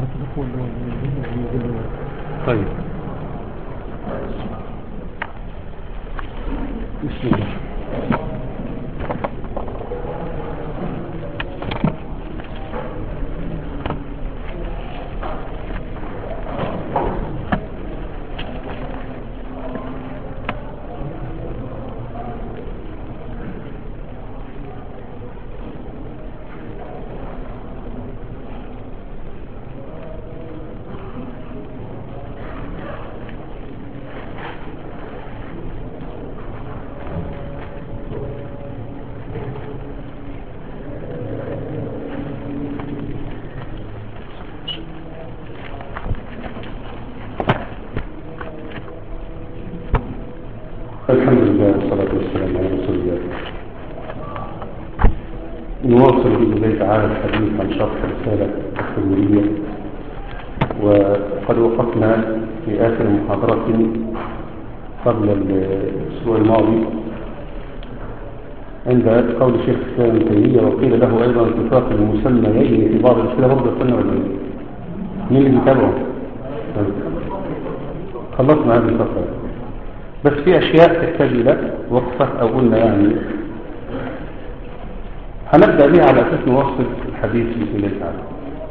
عارف الاخوه اللي هو طيب بسم الله الحمد لله والصلاة والسلام على رسول الله نواصل بإذن الله تعالى الحديث عن شرح رسالة التنويرية وقد وقفنا في آخر محاضرة قبل الأسبوع الماضي عند قول الشيخ الإسلام ابن تيمية وقيل له أيضا اتفاق المسميين في بعض الأسئلة برضه السنة ولا إيه؟ مين اللي بيتابعه؟ خلصنا هذه الفترة بس في أشياء تحتاج إلى وقفة أو قلنا يعني هنبدأ بها على أساس نوصل الحديث بسم الله تعالى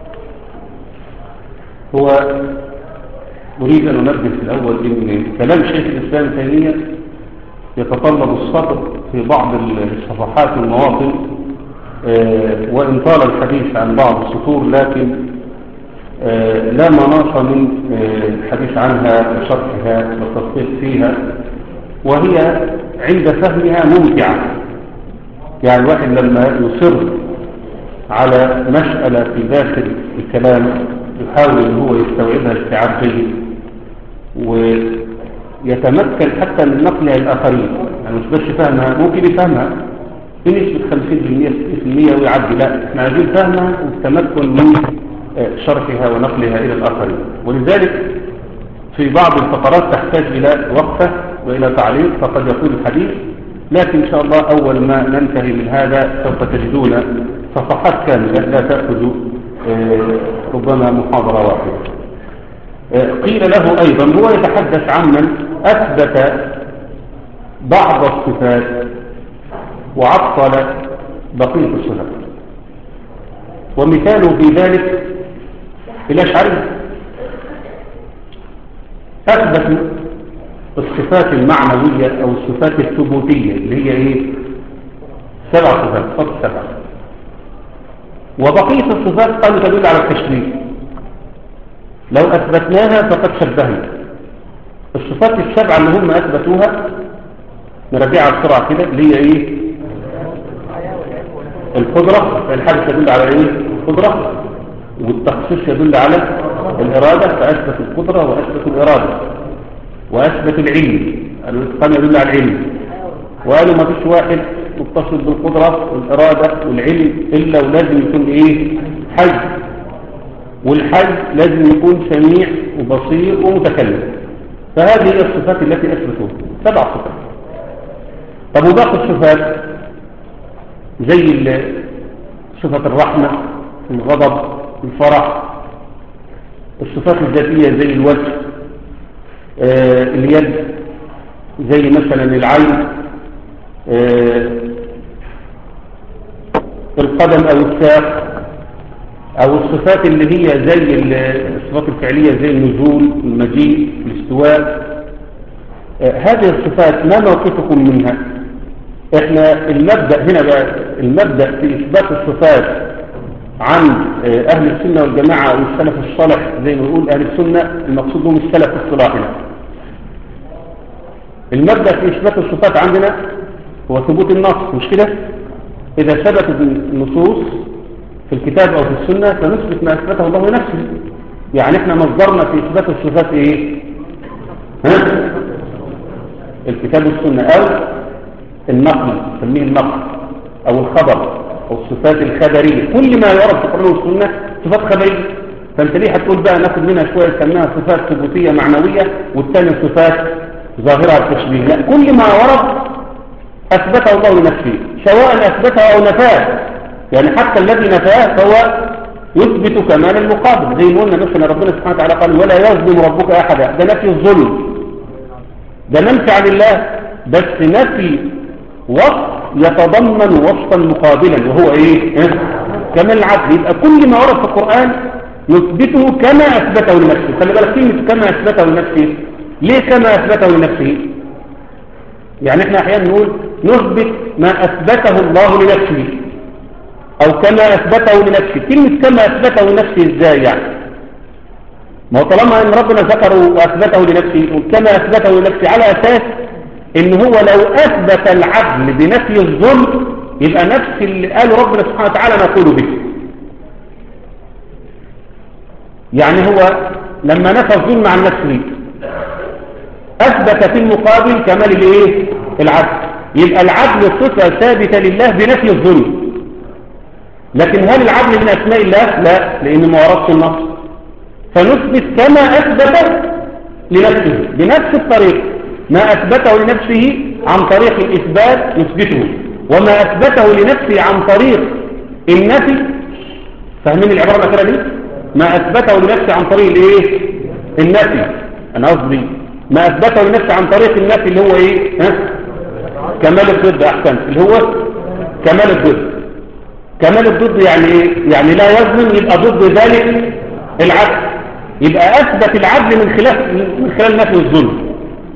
هو أريد أن أنبه في الأول إن كلام شيخ الإسلام تيمية يتطلب الصبر في بعض الصفحات والمواطن آه، وإن طال الحديث عن بعض السطور لكن آه، لا مناص من آه، الحديث عنها وشرحها والتدقيق فيها وهي عند فهمها ممتعة يعني الواحد لما يصر على مسألة في داخل الكلام يحاول ان هو يستوعبها استيعاب جيد ويتمكن حتى من نقلها للآخرين يعني مش بس فهمها ممكن يفهمها بنسبة 50% 60% ويعدي لا احنا عايزين فهمها والتمكن من شرحها ونقلها إلى الآخرين ولذلك في بعض الفقرات تحتاج إلى وقفة وإلى تعليق فقد يكون الحديث لكن إن شاء الله أول ما ننتهي من هذا سوف تجدون صفحات كاملة لا تأخذ ربما محاضرة واحدة قيل له أيضا هو يتحدث عن من أثبت بعض الصفات وعطل بقية الصفات ومثاله في ذلك الأشعري أثبت الصفات المعنوية أو الصفات الثبوتية اللي هي إيه سبع صفات فقط سبع وبقية الصفات قالوا تدل على التشبيه لو أثبتناها فقد شبهنا الصفات السبعة اللي هم أثبتوها نرجعها بسرعة كده اللي هي إيه القدرة الحدث يدل على إيه القدرة والتخصيص يدل على الإرادة فأثبت القدرة وأثبت الإرادة وأثبت العلم الإتقان يدل على العلم وقالوا ما فيش واحد متصل بالقدرة والإرادة والعلم إلا ولازم يكون إيه حي والحي لازم يكون سميع وبصير ومتكلم فهذه هي الصفات التي أثبتوها سبع صفات طب وباقي الصفات زي صفة الرحمة الغضب الفرح الصفات الذاتية زي الوجه آه اليد زي مثلا العين آه القدم او الساق او الصفات اللي هي زي الصفات الفعلية زي النزول المجيء الاستواء آه هذه الصفات ما موقفكم منها احنا المبدأ هنا بقى المبدأ في اثبات الصفات عن أهل السنة والجماعة والسلف الصالح زي ما نقول أهل السنة المقصود هم السلف الصلاحي المبدأ في إثبات الصفات عندنا هو ثبوت النص مش كده إذا ثبتت النصوص في الكتاب أو في السنة فنثبت ما أثبته الله لنفسه يعني احنا مصدرنا في إثبات الصفات إيه ها؟ الكتاب والسنة أو النقل نسميه النقل أو الخبر أو الصفات الخبرية كل ما يعرف في القرآن والسنة صفات خبرية فأنت ليه هتقول بقى ناخد منها شوية سميها صفات ثبوتية معنوية والثانية صفات ظاهرة التشبيه لا كل ما ورد أثبته الله لنفسه سواء أثبته أو نفاه يعني حتى الذي نفاه فهو واثبتوا كمال المقابل زي ما قلنا مثلا ربنا سبحانه وتعالى قال ولا يظلم ربك احدا ده نفي الظلم ده ننفي عن الله بس نفي وصف يتضمن وصفا مقابلا وهو ايه اه؟ كمال العدل يبقى كل ما ورد في القرآن نثبته كما أثبته لنفسه خلي بالك كلمة كما أثبته لنفسه ليه كما أثبته لنفسه يعني احنا احيانا نقول نثبت ما أثبته الله لنفسه أو كما أثبته لنفسه كلمة كما أثبته لنفسه إزاي يعني ما هو طالما أن ربنا ذكره وأثبته لنفسه كما أثبته لنفسه على أساس إن هو لو أثبت العدل بنفي الظلم يبقى نفس اللي قاله ربنا سبحانه وتعالى نقول به يعني هو لما نفى الظلم عن نفسه أثبت في المقابل كمال الايه العدل يبقى العدل صفة ثابتة لله بنفي الظلم لكن هل العدل من أسماء الله لا لأنه ما وردش النص فنثبت كما أثبت لنفسه بنفس الطريق ما أثبته لنفسه عن طريق الإثبات نثبته وما أثبته لنفسه عن طريق النفي فاهمين العبارة الأخيرة دي ما أثبته لنفسه عن طريق الإيه النفي أنا قصدي ما أثبته لنفسه عن طريق النفي اللي هو إيه ها؟ كمال الضد أحسن اللي هو كمال الضد كمال الضد يعني إيه يعني لا يظلم يبقى ضد ذلك العدل يبقى أثبت العدل من خلال من خلال نفي الظلم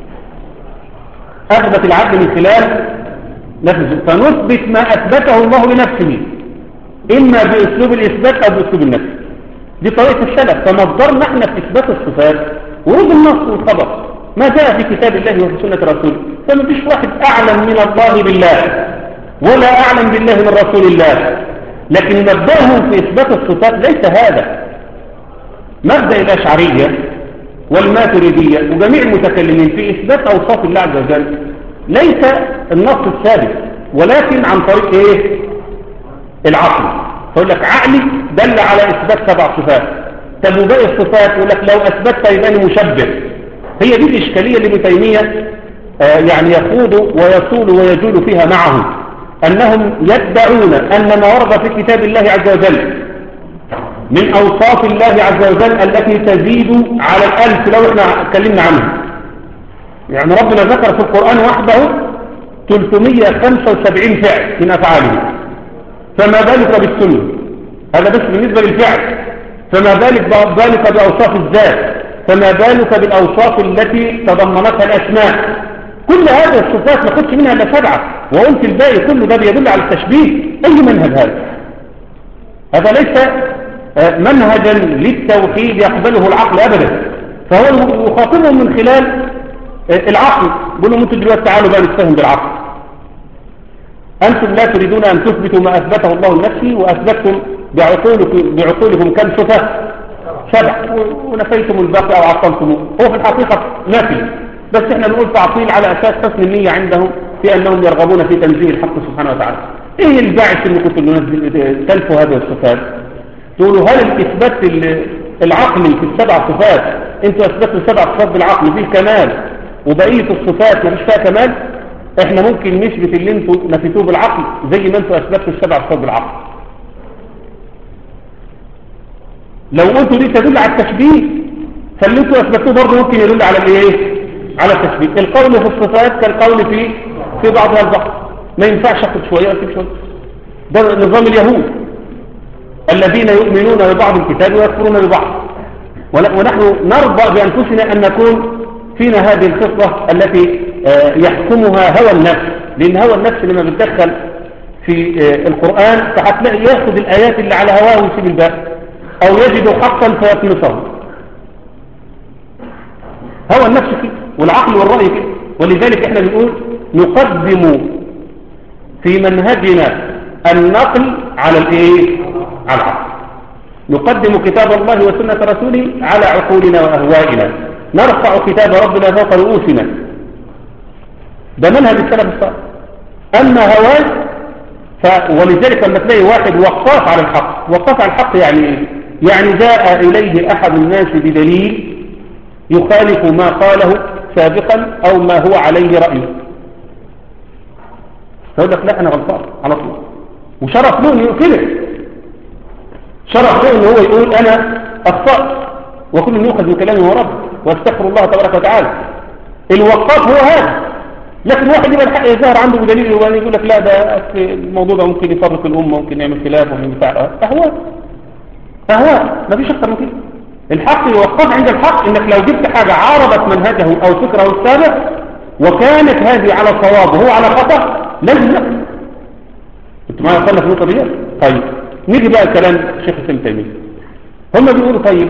أثبت العدل من خلال نفي الظلم فنثبت ما أثبته الله لنفسه إما بأسلوب الإثبات أو بأسلوب النفي دي طريقة السلف فمصدرنا احنا في إثبات الصفات ورود النص والخبر ما جاء في كتاب الله وفي سنة رسوله فما فيش واحد أعلم من الله بالله ولا أعلم بالله من رسول الله لكن مبدأهم في إثبات الصفات ليس هذا مبدأ الأشعرية والماتريدية وجميع المتكلمين في إثبات أوصاف الله عز وجل ليس النص الثابت ولكن عن طريق إيه؟ العقل فيقول لك عقلي دل على إثبات سبع صفات طب وباقي الصفات يقول لك لو أثبتها يبقى أنا مشبه هي دي الإشكالية اللي ابن تيمية آه يعني يخوض ويصول ويجول فيها معهم أنهم يدعون أن ما ورد في كتاب الله عز وجل من أوصاف الله عز وجل التي تزيد على الألف لو احنا اتكلمنا عنها يعني ربنا ذكر في القرآن وحده 375 فعل من أفعاله فما بالك بالسنة هذا بس بالنسبة للفعل فما بالك بالك بأوصاف الذات فما بالك بالأوصاف التي تضمنتها الأسماء كل هذه الصفات ما خدش منها إلا سبعة وقلت الباقي كله ده بيدل على التشبيه أي منهج هذا هذا ليس منهجا للتوحيد يقبله العقل أبدا فهو يخاطبهم من خلال العقل بيقول لهم انتوا دلوقتي تعالوا بقى نتفهم بالعقل أنتم لا تريدون أن تثبتوا ما أثبته الله لنفسه وأثبتتم بعقولكم, بعقولكم كم صفة سبع ونفيتم الباقي أو عطلتموه هو في الحقيقة نفي بس احنا نقول تعطيل على أساس حسن النية عندهم في أنهم يرغبون في تنزيه الحق سبحانه وتعالى ايه الباعث اللي كنتم تلفوا هذه الصفات تقولوا هل الإثبات العقلي في السبع صفات انتوا أثبتوا السبع صفات بالعقل فيه كمال وبقية الصفات ما فيش فيها كمال احنا ممكن نثبت اللي انتوا نفيتوه بالعقل زي ما انتوا أثبتوا السبع صفات بالعقل لو قلتوا دي تدل على التشبيه فاللي انتوا أثبتوه برضه ممكن يدل على الايه على التشبيه القول في الصفات كالقول في في بعضها البعض ما ينفعش اخد شويه واسيب شويه ده نظام اليهود الذين يؤمنون ببعض الكتاب ويكفرون ببعض ونحن نرضى بانفسنا ان نكون فينا هذه الخصله التي يحكمها هوى النفس لان هوى النفس لما بتدخل في القران فهتلاقي ياخذ الايات اللي على هواه ويسيب الباقي او يجد حقا فيطمسه هوى النفس كده والعقل والرأي كده ولذلك احنا بنقول نقدم في منهجنا النقل على الايه على العقل نقدم كتاب الله وسنة رسوله على عقولنا وأهوائنا نرفع كتاب ربنا فوق رؤوسنا ده منهج السلف الصالح أما هواك ف... ولذلك لما تلاقي واحد وقاف على الحق وقاف على الحق يعني ايه يعني جاء إليه أحد الناس بدليل يخالف ما قاله سابقا أو ما هو عليه رأيه فيقول لك لا أنا غلطان على طول وشرف له يقتله شرف له ان هو يقول انا اخطأت وكل يؤخذ من كلامه ورب واستغفر الله تبارك وتعالى الوقاف هو هذا لكن واحد يبقى الحق يظهر عنده بدليل وبعدين يقول لك لا ده الموضوع ده ممكن يفرق الامه ممكن يعمل خلاف وممكن بتاع اهواء اهواء مفيش اكتر من كده الحق يوقف عند الحق انك لو جبت حاجه عارضت منهجه او فكره السابق وكانت هذه على صواب وهو على خطا لازم لا انت معايا وصلنا في النقطه دي طيب نيجي بقى كلام شيخ ابن تيميه هم بيقولوا طيب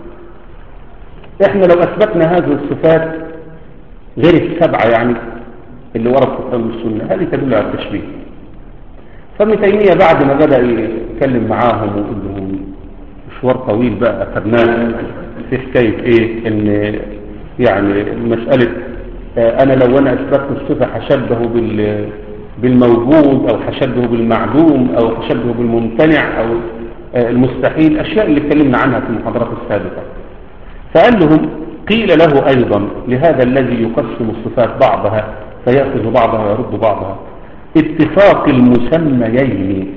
احنا لو اثبتنا هذه الصفات غير السبعه يعني اللي ورد في القرآن والسنة هذه تدل على التشبيه فابن تيمية بعد ما بدأ يتكلم معاهم ويقول لهم مشوار طويل بقى أخذناه في حكاية إيه إن يعني مسألة آه أنا لو أنا أثبتت الصفة هشبه بال بالموجود أو هشبه بالمعدوم أو هشبه بالممتنع أو آه المستحيل الأشياء اللي اتكلمنا عنها في المحاضرات السابقة فقال لهم قيل له أيضا لهذا الذي يقسم الصفات بعضها فيأخذ بعضها ويرد بعضها اتفاق المسميين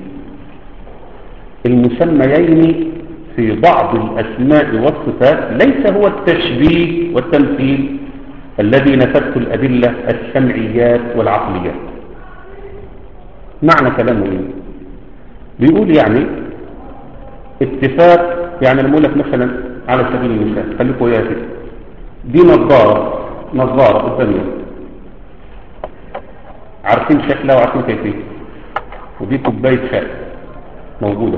المسميين في بعض الأسماء والصفات ليس هو التشبيه والتمثيل الذي نفته الأدلة السمعيات والعقليات معنى كلامه ايه بيقول يعني اتفاق يعني لما اقول لك مثلا على سبيل المثال خليكم وياها كده دي نظارة نظارة قدامنا عارفين شكلها وعارفين كيفية ودي كوباية شاي موجودة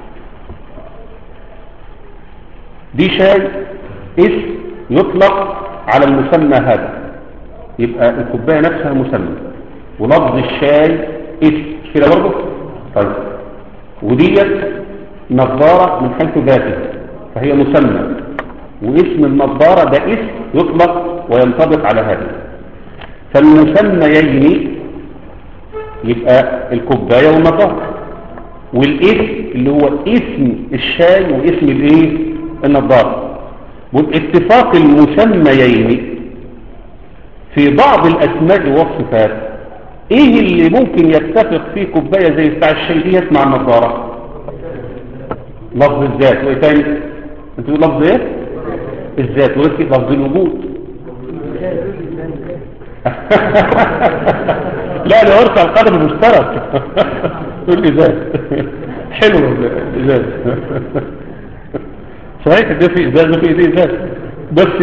دي شاي اسم يطلق على المسمى هذا يبقى الكوباية نفسها مسمى ولفظ الشاي اسم كده برضه طيب وديت نظارة من حيث ذاته فهي مسمى واسم النظارة ده اسم يطلق وينطبق على هذا فالمسميين يبقى الكوباية والنظارة والاسم اللي هو اسم الشاي واسم الايه النظارة اتفاق المسميين في بعض الاسماء والصفات ايه اللي ممكن يتفق فيه كوباية زي بتاع الشاي ديت مع النظارة لفظ الذات وايه تاني انتوا لفظ ايه الذات ولكن لفظ الوجود لا ده ورثة القدم مشترك تقول لي ذات حلو ذات صحيح ده في ازاز وفي ايديه ازاز بس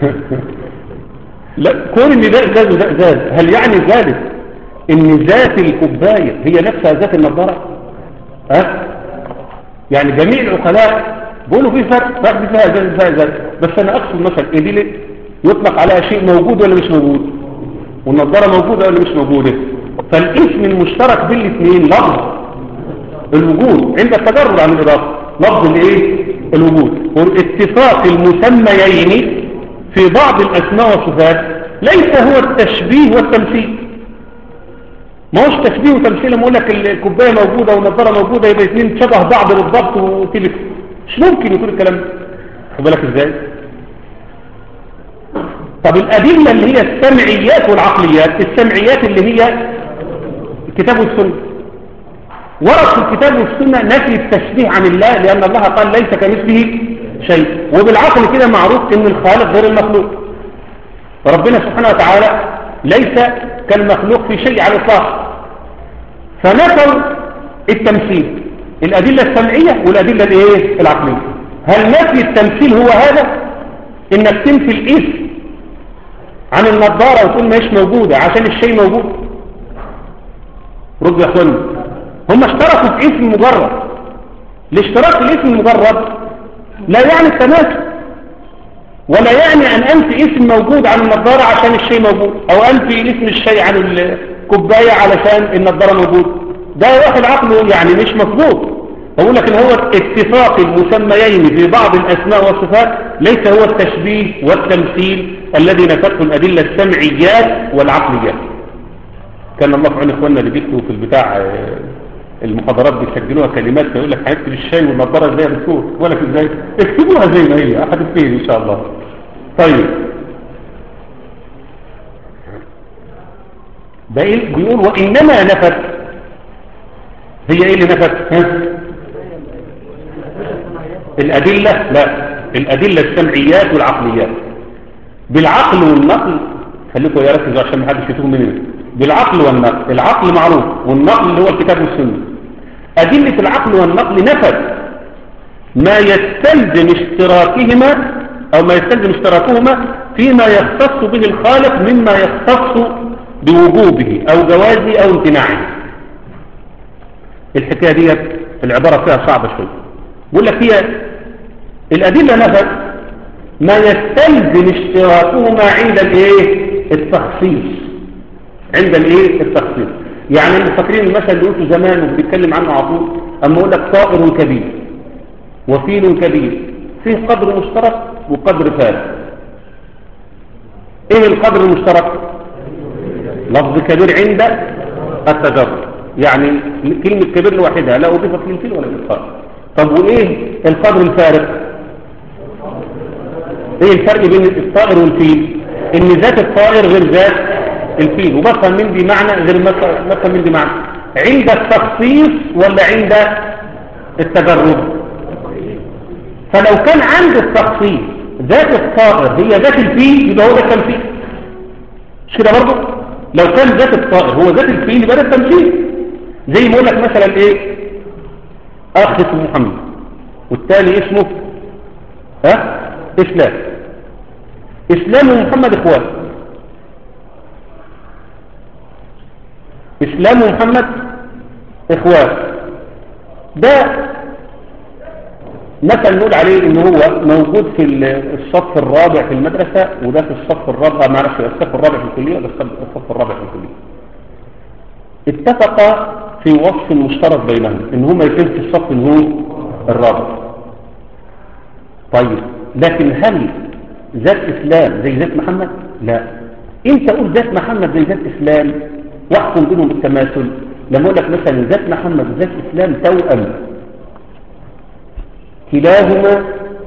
لا كون ان ده ازاز وده ازاز هل يعني ذلك ان ذات الكوبايه هي نفسها ذات النظاره ها أه؟ يعني جميع العقلاء بيقولوا في فرق فرق فيها ازاز فيها ازاز بس انا اقصد مثلا ايه دي يطلق عليها شيء موجود ولا مش موجود والنظاره موجوده ولا مش موجوده فالاسم المشترك بين الاثنين لفظ الوجود عند التجرد عن الاضافه لفظ الايه الوجود واتفاق المسميين في بعض الاسماء والصفات ليس هو التشبيه والتمثيل ما هوش تشبيه وتمثيل لما اقول لك الكوبايه موجوده والنظاره موجوده يبقى اثنين شبه بعض بالضبط وتلف مش ممكن يكون الكلام ده خد بالك ازاي طب الادله اللي هي السمعيات والعقليات السمعيات اللي هي الكتاب والسنه ورد في الكتاب والسنه نفي التشبيه عن الله لان الله قال ليس كمثله شيء وبالعقل كده معروف ان الخالق غير المخلوق ربنا سبحانه وتعالى ليس كالمخلوق في شيء على الاطلاق فنفوا التمثيل الادله السمعيه والادله الايه العقليه هل نفي التمثيل هو هذا انك تنفي الاسم عن النظاره وتقول ماهيش موجوده عشان الشيء موجود رد يا اخوانا هم اشتركوا في اسم مجرد الاشتراك في الاسم المجرد لا يعني التماثل ولا يعني ان انفي اسم موجود عن النظارة عشان الشيء موجود او انفي اسم الشيء عن الكوباية علشان النظارة موجود ده واحد عقله يعني مش مظبوط اقول لك ان هو اتفاق المسميين في بعض الاسماء والصفات ليس هو التشبيه والتمثيل الذي نفته الادلة السمعيات والعقليات كان الله في عون اخواننا اللي بيكتبوا في البتاع المحاضرات بيسجلوها كلمات فيقول لك هنكتب الشاي والنضاره ازاي يا دكتور ولا ازاي اكتبوها زي ما هي احد الاثنين ان شاء الله طيب ده إيه؟ بيقول وانما نفت هي ايه اللي نفت ها الأدلة لا الأدلة السمعيات والعقليات بالعقل والنقل خليكم يا ركزوا عشان ما حدش يتوه مننا بالعقل والنقل العقل معروف والنقل اللي هو الكتاب والسنة أدلة العقل والنقل نفذ ما يستلزم اشتراكهما أو ما يستلزم اشتراكهما فيما يختص به الخالق مما يختص بوجوبه أو جوازه أو امتناعه الحكاية دي العبارة فيها صعبة شوية بقول لك هي الأدلة نفذ ما يستلزم اشتراكهما عند الايه التخصيص عند الايه التخصيص يعني اللي فاكرين المثل اللي قلته زمان وبيتكلم عنه على طول اما اقول لك طائر كبير وفيل كبير فيه قدر مشترك وقدر فارق ايه القدر المشترك لفظ كبير عند التجرد يعني كلمة كبير لوحدها لا أضيفت للفيل ولا للطائر طب وايه القدر الفارق ايه الفرق بين الطائر والفيل ان ذات الطائر غير ذات الفيل وبفهم من دي معنى غير ما بفهم من دي معنى عند التخصيص ولا عند التجرد فلو كان عند التخصيص ذات الطائر هي ذات الفيل يبقى هو ده التمثيل مش كده برضه لو كان ذات الطائر هو ذات الفيل يبقى ده التمثيل زي ما اقول لك مثلا ايه اخ اسمه محمد والتاني اسمه ها اسلام اسلام ومحمد اخوان اسلام ومحمد اخوان ده مثلا نقول عليه ان هو موجود في الصف الرابع في المدرسة وده في الصف الرابع ما اعرفش الصف الرابع في الكلية ولا الصف الرابع في الكلية اتفق في وصف مشترك بينهم ان هما يكون في الصف اللي هو الرابع طيب لكن هل ذات اسلام زي ذات محمد لا انت قول ذات محمد زي ذات اسلام واحكم بينهم بالتماثل لما اقول لك مثلا ذات محمد وذات اسلام توأم كلاهما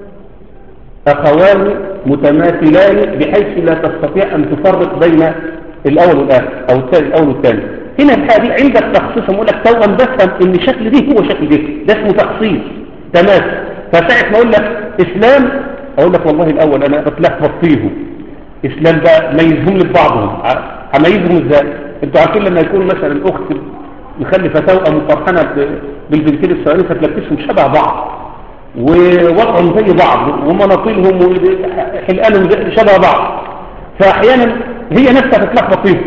اخوان متماثلان بحيث لا تستطيع ان تفرق بين الاول والاخر او الثاني الاول والثاني هنا الحاجة دي عند التخصيص اقول لك توأم بفهم ان شكل دي هو شكل دي ده اسمه تخصيص تماثل فساعة ما اقول لك اسلام اقول لك والله الاول انا بتلخبط فيهم اسلام بقى ميزهم لبعضهم هميزهم ازاي انتوا عارفين لما يكون مثلا الاخت مخلفه توأم وفرحانه بالبنتين الصغيرين فتلبسهم شبه بعض ووضعهم زي بعض ومناطيلهم وحلقانهم شبه بعض فاحيانا هي نفسها تتلخبط فيهم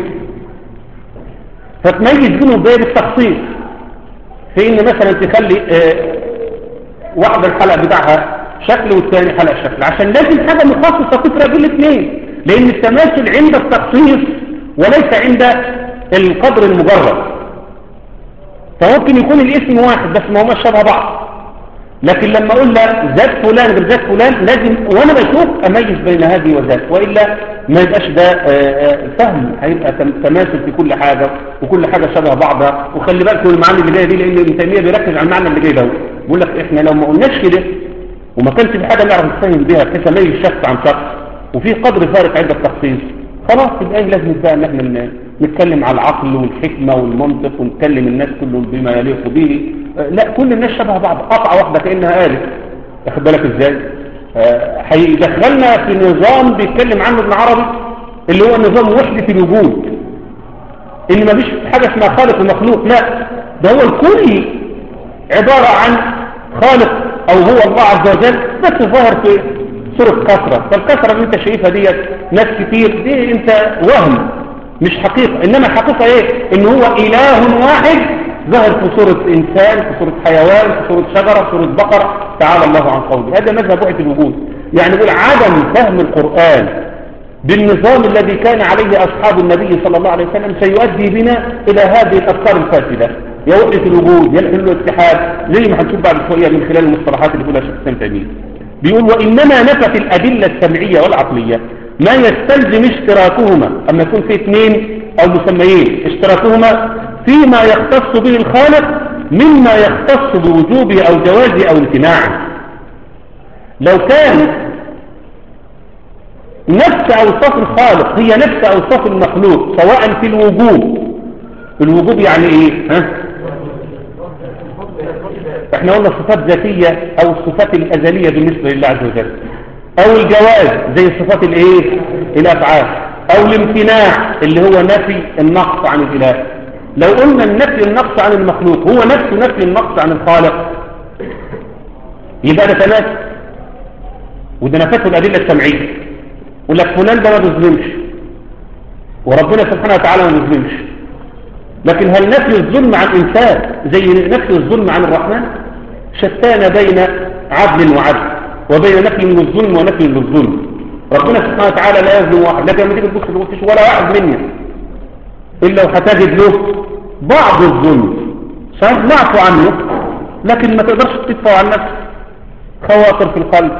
فتميز بينهم بايه بالتخصيص في ان مثلا تخلي اه واحده الحلقه بتاعها شكل والثاني حلقه شكل عشان لازم حاجه مخصصه تفرق بين الاثنين لان التماثل عند التخصيص وليس عند القدر المجرد فممكن يكون الاسم واحد بس ما هماش شبه بعض لكن لما اقول لا ذات فلان غير ذات فلان لازم وانا بشوف اميز بين هذه وذات والا ما يبقاش ده فهم هيبقى تماثل في كل حاجه وكل حاجه شبه بعضها وخلي بالكم المعاني اللي جايه دي لان ابن تيميه بيركز على المعنى اللي جاي ده بيقول لك احنا لو ما قلناش كده وما كانش في حاجه نعرف نتفهم بيها بحيث اميز شخص عن شخص وفي قدر فارق عند التخصيص خلاص يبقى ايه لازم بقى ان احنا نتكلم على العقل والحكمه والمنطق ونكلم الناس كلهم بما يليق به لا كل الناس شبه بعض قطعه واحده كانها آلة واخد بالك ازاي هيدخلنا في نظام بيتكلم عنه ابن عربي اللي هو نظام وحده الوجود ان مفيش حاجه اسمها خالق ومخلوق لا ده هو الكل عباره عن خالق او هو الله عز وجل بس ظاهر في صورة كثرة فالكثرة اللي انت شايفها ديت ناس كتير دي انت وهم مش حقيقة انما الحقيقة ايه ان هو اله واحد ظهر في صورة انسان في صورة حيوان في صورة شجرة في صورة بقرة تعالى الله عن قوله هذا مذهب وحدة الوجود يعني يقول عدم فهم القرآن بالنظام الذي كان عليه أصحاب النبي صلى الله عليه وسلم سيؤدي بنا إلى هذه الأفكار الفاسدة يا وحدة الوجود يا الحلول الاتحاد زي ما هنشوف بعد شوية من خلال المصطلحات اللي بيقولها شيخ سام تيمية بيقول وإنما نفت الأدلة السمعية والعقلية ما يستلزم اشتراكهما أما يكون في اثنين أو مسميين اشتراكهما فيما يختص به الخالق مما يختص بوجوبه أو جوازه أو امتناعه لو كان نفس أوصاف الخالق هي نفس أوصاف المخلوق سواء في الوجوب الوجوب يعني إيه ها؟ احنا قلنا صفات ذاتية او الصفات الازلية بالنسبة لله عز وجل او الجواز زي صفات الايه الافعال او الامتناع اللي هو نفي النقص عن الاله لو قلنا النفي النقص عن المخلوق هو نفسه نفي النقص عن الخالق يبقى ده تماثل وده نفته الادله السمعيه يقول لك فلان ده ما بيظلمش وربنا سبحانه وتعالى ما بيظلمش لكن هل نفي الظلم عن انسان زي نفي الظلم عن الرحمن شتان بين عدل وعدل وبين نفي للظلم ونفي للظلم ربنا سبحانه وتعالى لا يظلم واحد لكن لما تيجي تبص تقول مفيش ولا واحد مني الا وهتجد له بعض الظلم صحيح نعفو عنه لكن ما تقدرش تدفع عن نفسك خواطر في القلب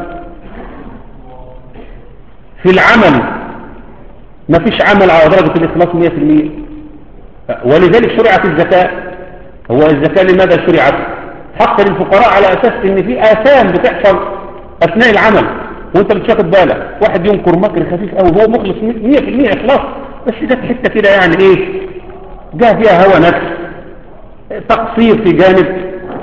في العمل ما فيش عمل على درجة الإخلاص 100% ولذلك شرعت الزكاة هو الزكاة لماذا شرعت حق للفقراء على أساس ان في آثام بتحصل أثناء العمل وانت مش واخد بالك واحد ينكر مكر خفيف أو هو مخلص 100% إخلاص بس جت حتة كده يعني ايه جاء فيها هوى نفس تقصير في جانب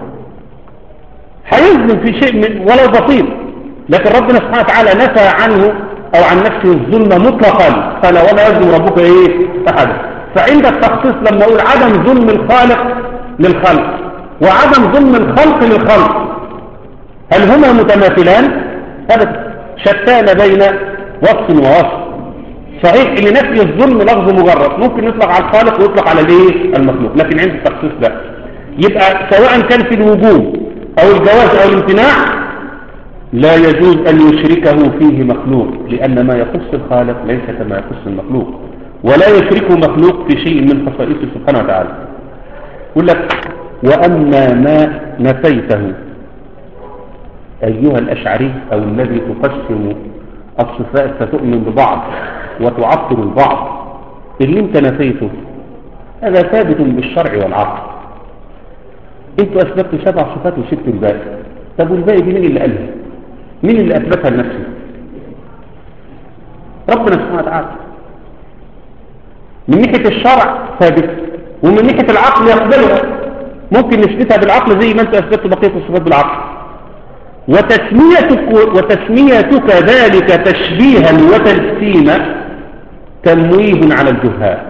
هيظلم في شيء من ولو بسيط لكن ربنا سبحانه وتعالى نفى عنه او عن نفسه الظلم مطلقا قال ولا يظلم ربك ايه احد فعند التخصيص لما اقول عدم ظلم الخالق للخلق وعدم ظلم الخلق للخلق هل هما متماثلان ابدا شتان بين وصف ووصف صحيح ان نفي الظلم لفظ مجرد ممكن يطلق على الخالق ويطلق على الايه المخلوق لكن عند التخصيص لا يبقى سواء كان في الوجوب او الجواز او الامتناع لا يجوز ان يشركه فيه مخلوق لان ما يخص الخالق ليس كما يخص المخلوق ولا يشركه مخلوق في شيء من خصائصه سبحانه وتعالى يقول لك واما ما نفيته ايها الاشعري او الذي تقسم الصفات فتؤمن ببعض وتعطل البعض اللي انت نفيته هذا ثابت بالشرع والعقل انتوا اثبتوا سبع صفات وسبتوا الباقي طب والباقي دي مين اللي قالها مين اللي اثبتها لنفسه ربنا سبحانه وتعالى من ناحيه الشرع ثابت ومن ناحيه العقل يقبلها ممكن نثبتها بالعقل زي ما انت اثبتت بقيه الصفات بالعقل وتسميتك وتسميتك ذلك تشبيها وتجسيما تمويه على الجهال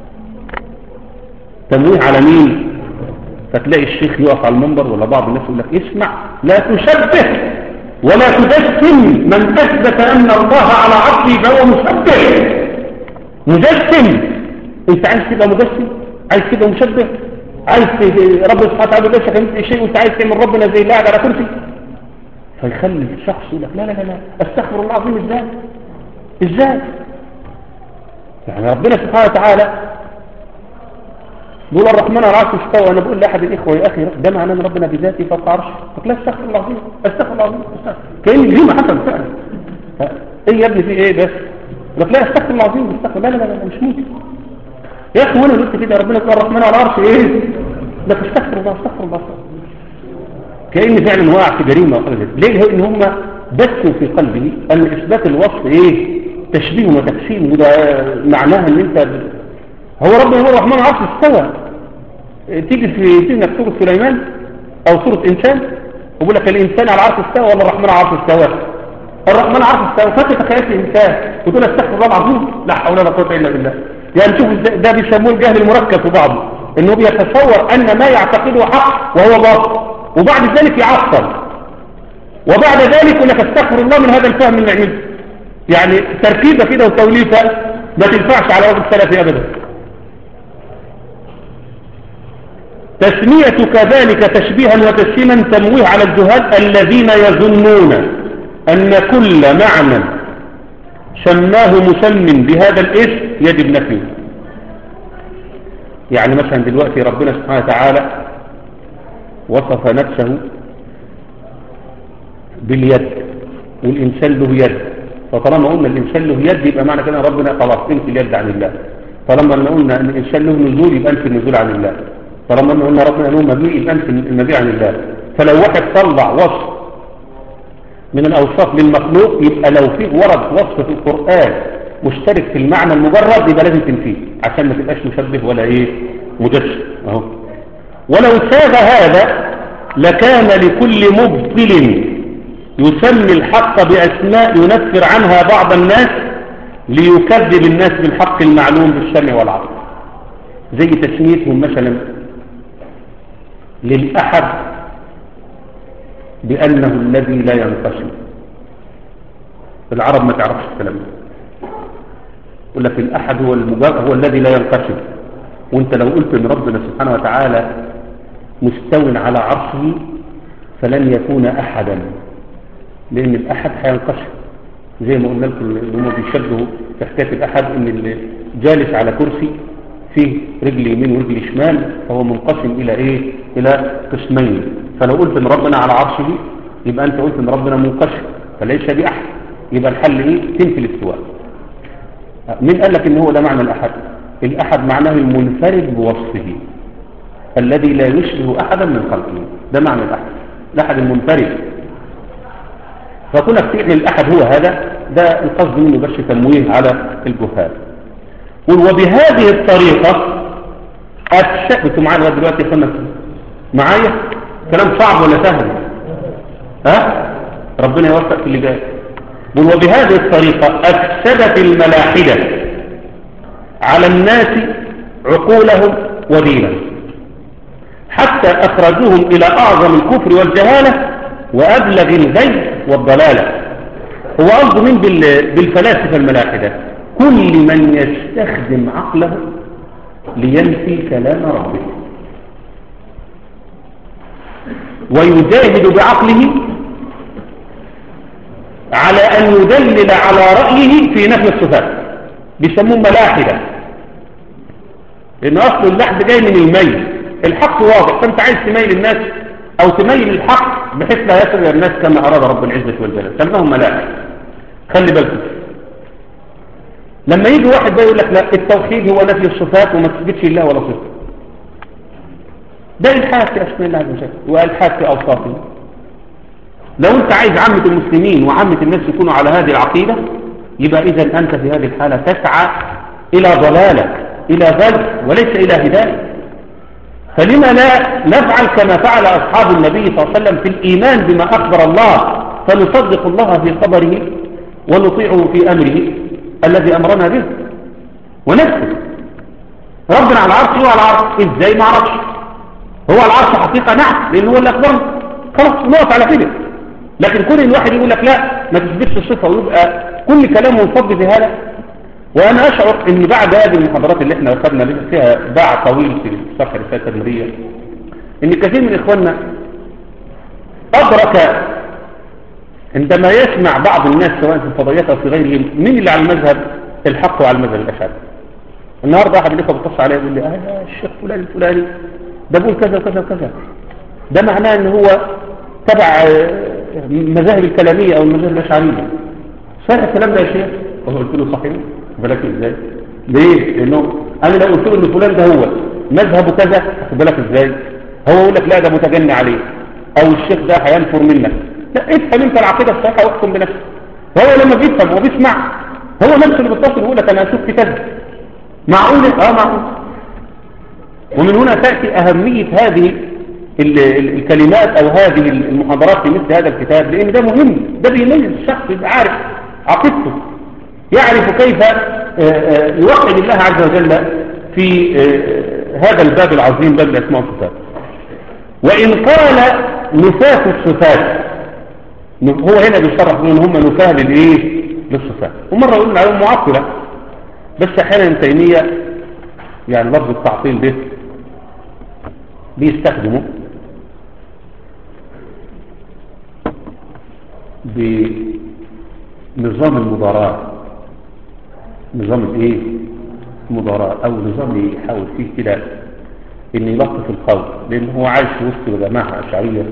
تمويه على مين فتلاقي الشيخ يقف على المنبر ولا بعض الناس يقول لك اسمع لا تشبه ولا تجسم من اثبت ان الله على عرشه فهو مشبه مجسم انت عايز تبقى مجسم عايز تبقى مشبه عايز رب سبحانه وتعالى ليس كمثل شيء وانت عايز تعمل ربنا زي اللي قاعد على كرسي فيخلي الشخص يقول لك لا لا لا لا استغفر الله العظيم ازاي ازاي يعني ربنا سبحانه وتعالى بيقول الرحمن على العرش استوى انا بقول لاحد الاخوه يا اخي ده معناه ان ربنا بذاته فوق عرشه قلت لا استغفر الله العظيم استغفر الله العظيم كان دي ما حصل فعلا ايه يا ابني في ايه بس قلت لا استغفر الله العظيم استغفر لا لا لا مش ممكن يا اخي وانا قلت كده ربنا يقول الرحمن على العرش ايه لك استغفر الله استغفر الله كأن فعلا وقع في جريمة وحاجة ليه ان هم بثوا في قلبه ان اثبات الوصف ايه تشبيه وتقسيم وده معناها ان انت هو ربنا هو الرحمن عرش استوى تيجي في سنة سورة سليمان او سورة انسان ويقول لك الانسان على العرش استوى ولا الرحمن على العرش استوى الرحمن عرش استوى فانت تخيلت الانسان وتقول استغفر الله العظيم لا حول ولا قوه الا بالله يعني شوف ده بيسموه الجهل المركب في بعضه انه بيتصور ان ما يعتقده حق وهو باطل وبعد ذلك يعطل وبعد ذلك يقول لك استغفر الله من هذا الفهم اللي عملته يعني تركيبه كده وتوليفه ما تنفعش على وجه السلفي ابدا تسميتك ذلك تشبيها وتسليما تمويه على الجهال الذين يظنون أن كل معنى سماه مسم بهذا الاسم يجب نفيه يعني مثلا دلوقتي ربنا سبحانه وتعالى وصف نفسه باليد والإنسان له يد فطالما قلنا الإنسان له يد يبقى معنى كده ربنا خلاص انت اليد عن الله طالما قلنا أن الإنسان له نزول يبقى انت النزول عن الله طالما قلنا ربنا له مبني يبقى انت المبيع عن الله فلو واحد طلع وصف من الأوصاف للمخلوق يبقى لو في ورد وصف في القرآن مشترك في المعنى المجرد يبقى لازم تنفيه عشان ما تبقاش مشبه ولا ايه مجسم اهو ولو ساغ هذا لكان لكل مبطل يسمي الحق بأسماء ينفر عنها بعض الناس ليكذب الناس بالحق المعلوم بالسمع والعقل زي تسميتهم مثلا للأحد بأنه الذي لا ينقسم العرب ما تعرفش الكلام ده يقول لك الأحد هو المجاب هو الذي لا ينقسم وانت لو قلت ان ربنا سبحانه وتعالى مستو على عرشه فلن يكون أحدا لأن الأحد هينقسم زي ما قلنا لكم ان هم بيشبهوا في حكايه الأحد ان اللي جالس على كرسي فيه رجل يمين ورجل شمال فهو منقسم إلى إيه؟ إلى قسمين فلو قلت ان ربنا على عرشه يبقى أنت قلت ان ربنا منقسم فليس بأحد يبقى الحل إيه؟ تنفي الاستواء مين قال لك ان هو ده معنى الأحد الأحد معناه المنفرد بوصفه الذي لا يشبه أحدا من خلقه ده معنى الأحد الأحد المنفرد فكونك تعمل الأحد هو هذا ده القصد منه بس تمويه على الجهال وبهذه الطريقة أتشكت معايا لغايه دلوقتي يا معايا كلام صعب ولا سهل ها ربنا يوفق في اللي جاي وبهذه الطريقة أفسدت الملاحدة على الناس عقولهم ودينهم حتى أخرجوهم إلى أعظم الكفر والجهالة وأبلغ الغي والضلالة هو قصده مين بالفلاسفة الملاحدة كل من يستخدم عقله لينفي كلام ربه ويجاهد بعقله على أن يدلل على رأيه في نفي الصفات بيسموه ملاحدة لأن أصل اللحد جاي من الميل الحق واضح فأنت عايز تميل الناس أو تميل الحق بحيث لا يسر الناس كما أراد رب العزة والجلال سماهم ملاحدة خلي بالكم لما يجي واحد بقى يقول لك لا التوحيد هو نفي الصفات وما تثبتش الله ولا صفه ده الحاد في اسماء الله عز وجل والحاد في اوصافه لو انت عايز عامة المسلمين وعامة الناس يكونوا على هذه العقيدة يبقى اذا انت في هذه الحالة تسعى الى ضلالك الى ذلك وليس الى هداية فلما لا نفعل كما فعل اصحاب النبي صلى الله عليه وسلم في الايمان بما اخبر الله فنصدق الله في خبره ونطيعه في امره الذي أمرنا به ونفسه ربنا على العرش هو على العرش ازاي ما عرفش هو على العرش حقيقة نعم لأنه هو اللي أخبرنا خلاص نقف على كده لكن كل الواحد يقول لك لا ما تثبتش الصفة ويبقى كل كلامه منصب في هذا وأنا أشعر أن بعد هذه المحاضرات اللي احنا أخذنا فيها باع طويل في صفحة رسالة التدميرية أن كثير من إخواننا أدرك عندما يسمع بعض الناس سواء في الفضائيات أو في غيرهم مين اللي على المذهب الحق وعلى المذهب الأشعري النهاردة أحد الإخوة بتص عليه يقول لي آه الشيخ فلان الفلاني ده بيقول كذا وكذا وكذا ده معناه ان هو تبع المذاهب الكلامية أو المذاهب الأشعرية صحيح الكلام ده يا شيخ قلت له صحيح بالك ازاي ليه لانه انا لو قلت له ان فلان ده هو مذهبه كذا خد بالك ازاي هو يقول لك لا ده متجني عليه او الشيخ ده هينفر منك لا افهم انت العقيدة الصحيحة واحكم بنفسك وهو لما بيفهم وبيسمع هو نفسه اللي بيتصل يقول لك انا اشوف كتاب معقول اه معقول ومن هنا تأتي أهمية هذه ال ال الكلمات أو هذه المحاضرات في مثل هذا الكتاب لأن ده مهم ده بيميز الشخص يبقى عارف عقيدته يعرف كيف يوحد الله عز وجل في هذا الباب العظيم باب الأسماء والصفات وإن قال نفاة الصفات هو هنا بيصرح ان هم نفاه للايه للصفات ومره قلنا عليهم معطله بس احيانا تيميه يعني لفظ التعطيل ده بيستخدمه بنظام المضاراة نظام الايه المضاراة او نظام يحاول فيه كده ان يلطف القول لان هو عايش في وسط جماعة اشعرية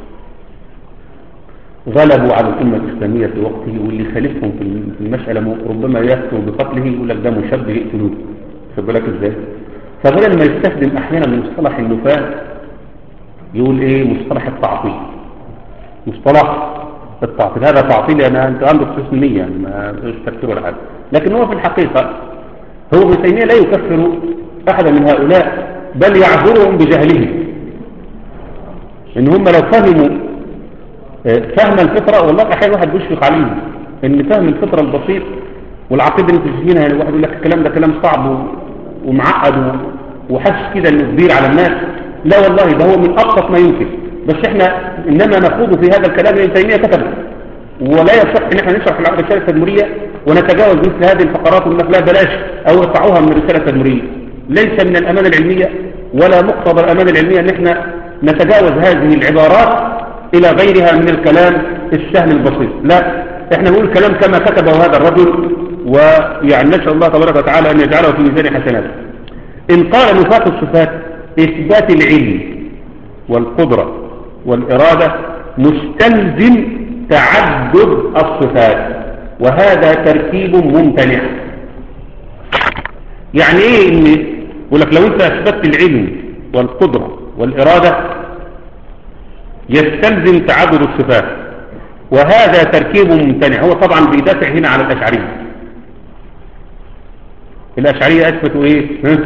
غلبوا على الأمة الإسلامية في وقته واللي خالفهم في المسألة ربما يكثر بقتله يقول لك ده مشبه يقتلوه خد بالك ازاي فبدل ما يستخدم أحيانا من مصطلح النفاة يقول ايه مصطلح التعطيل مصطلح التعطيل هذا تعطيل يعني انت عندك حسن نية يعني ما مش تفكير ولا حاجة لكن هو في الحقيقة هو ابن تيمية لا يكفر أحدا من هؤلاء بل يعذرهم بجهلهم ان هم لو فهموا آه، فهم الفطرة والله احيانا واحد بيشفق عليهم ان فهم الفطرة البسيط والعقيدة اللي انتوا شايفينها يعني واحد يقول لك الكلام ده كلام صعب و- ومعقد و- وحاسس كده انه كبير على الناس لا والله ده هو من ابسط ما يمكن بس احنا انما نخوض في هذا الكلام ابن تيمية كتبه ولا يصح ان احنا نشرح الرسالة التدمرية ونتجاوز مثل هذه الفقرات ونقول لك لا بلاش او ارفعوها من الرسالة التدمرية ليس من الامانة العلمية ولا مقتضى الامانة العلمية ان احنا نتجاوز هذه العبارات الى غيرها من الكلام السهل البسيط لا احنا نقول كلام كما كتبه هذا الرجل ويعني نسأل الله تبارك وتعالى ان يجعله في ميزان حسناته ان قال نفاق الصفات اثبات العلم والقدرة والإرادة مستلزم تعدد الصفات وهذا تركيب ممتنع يعني ايه ان يقول لك لو انت اثبتت العلم والقدرة والإرادة يستلزم تعدد الصفات وهذا تركيب ممتنع هو طبعا بيدافع هنا على الأشعرية الأشعرية أثبتوا ايه ها؟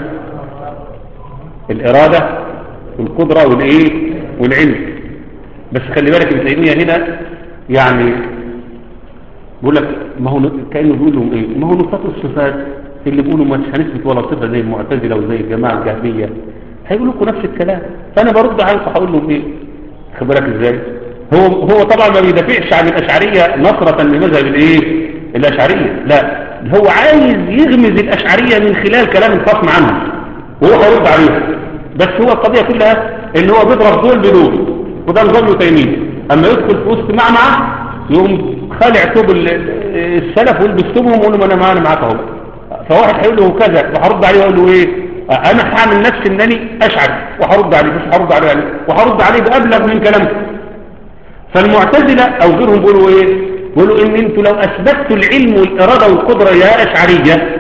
الإرادة والقدرة والإيه والعلم بس خلي بالك ابن تيمية هنا يعني بيقول لك ما هو كأنه بيقول لهم إيه ما هو نقاط الصفات اللي بيقولوا مش هنثبت ولا صفة زي المعتزلة وزي الجماعة الجهمية هيقولوا لكم نفس الكلام فأنا برد عليكم هقول لهم إيه خد بالك إزاي هو هو طبعا ما بيدافعش عن الأشعرية نصرة لمذهب الإيه الأشعرية لا هو عايز يغمز الأشعرية من خلال كلام الخصم عنه وهو هيرد عليهم بس هو القضية كلها ان هو بيضرب دول بدول وده نظام ابن تيمية اما يدخل في وسط معمعة يقوم خالع ثوب ال- السلف ويلبس ثوبهم ويقول له ما انا معانا معاك اهو فواحد هيقول له كذا فهرد عليه واقول له ايه انا هعمل نفسي انني اشعر وهرد عليه مش هرد عليه يعني وهرد عليه بابلغ من كلامه فالمعتزلة او غيرهم بيقولوا ايه بيقولوا ان انتوا لو اثبتوا العلم والاراده والقدره يا اشعريه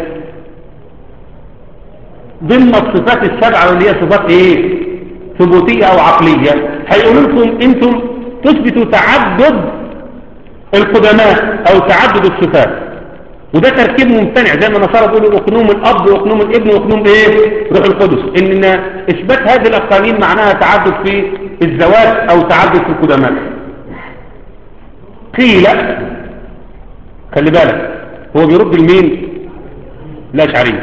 ضمن الصفات السبعة واللي هي صفات ايه ثبوتية او عقلية هيقولوا لكم انتم تثبتوا تعدد القدماء او تعدد الصفات وده تركيب ممتنع زي ما النصارى بيقولوا اقنوم الاب واقنوم الابن واقنوم ايه روح القدس ان اثبات هذه الاقانيم معناها تعدد في الزواج او تعدد في القدماء قيل خلي بالك هو بيرد لمين لا شعريه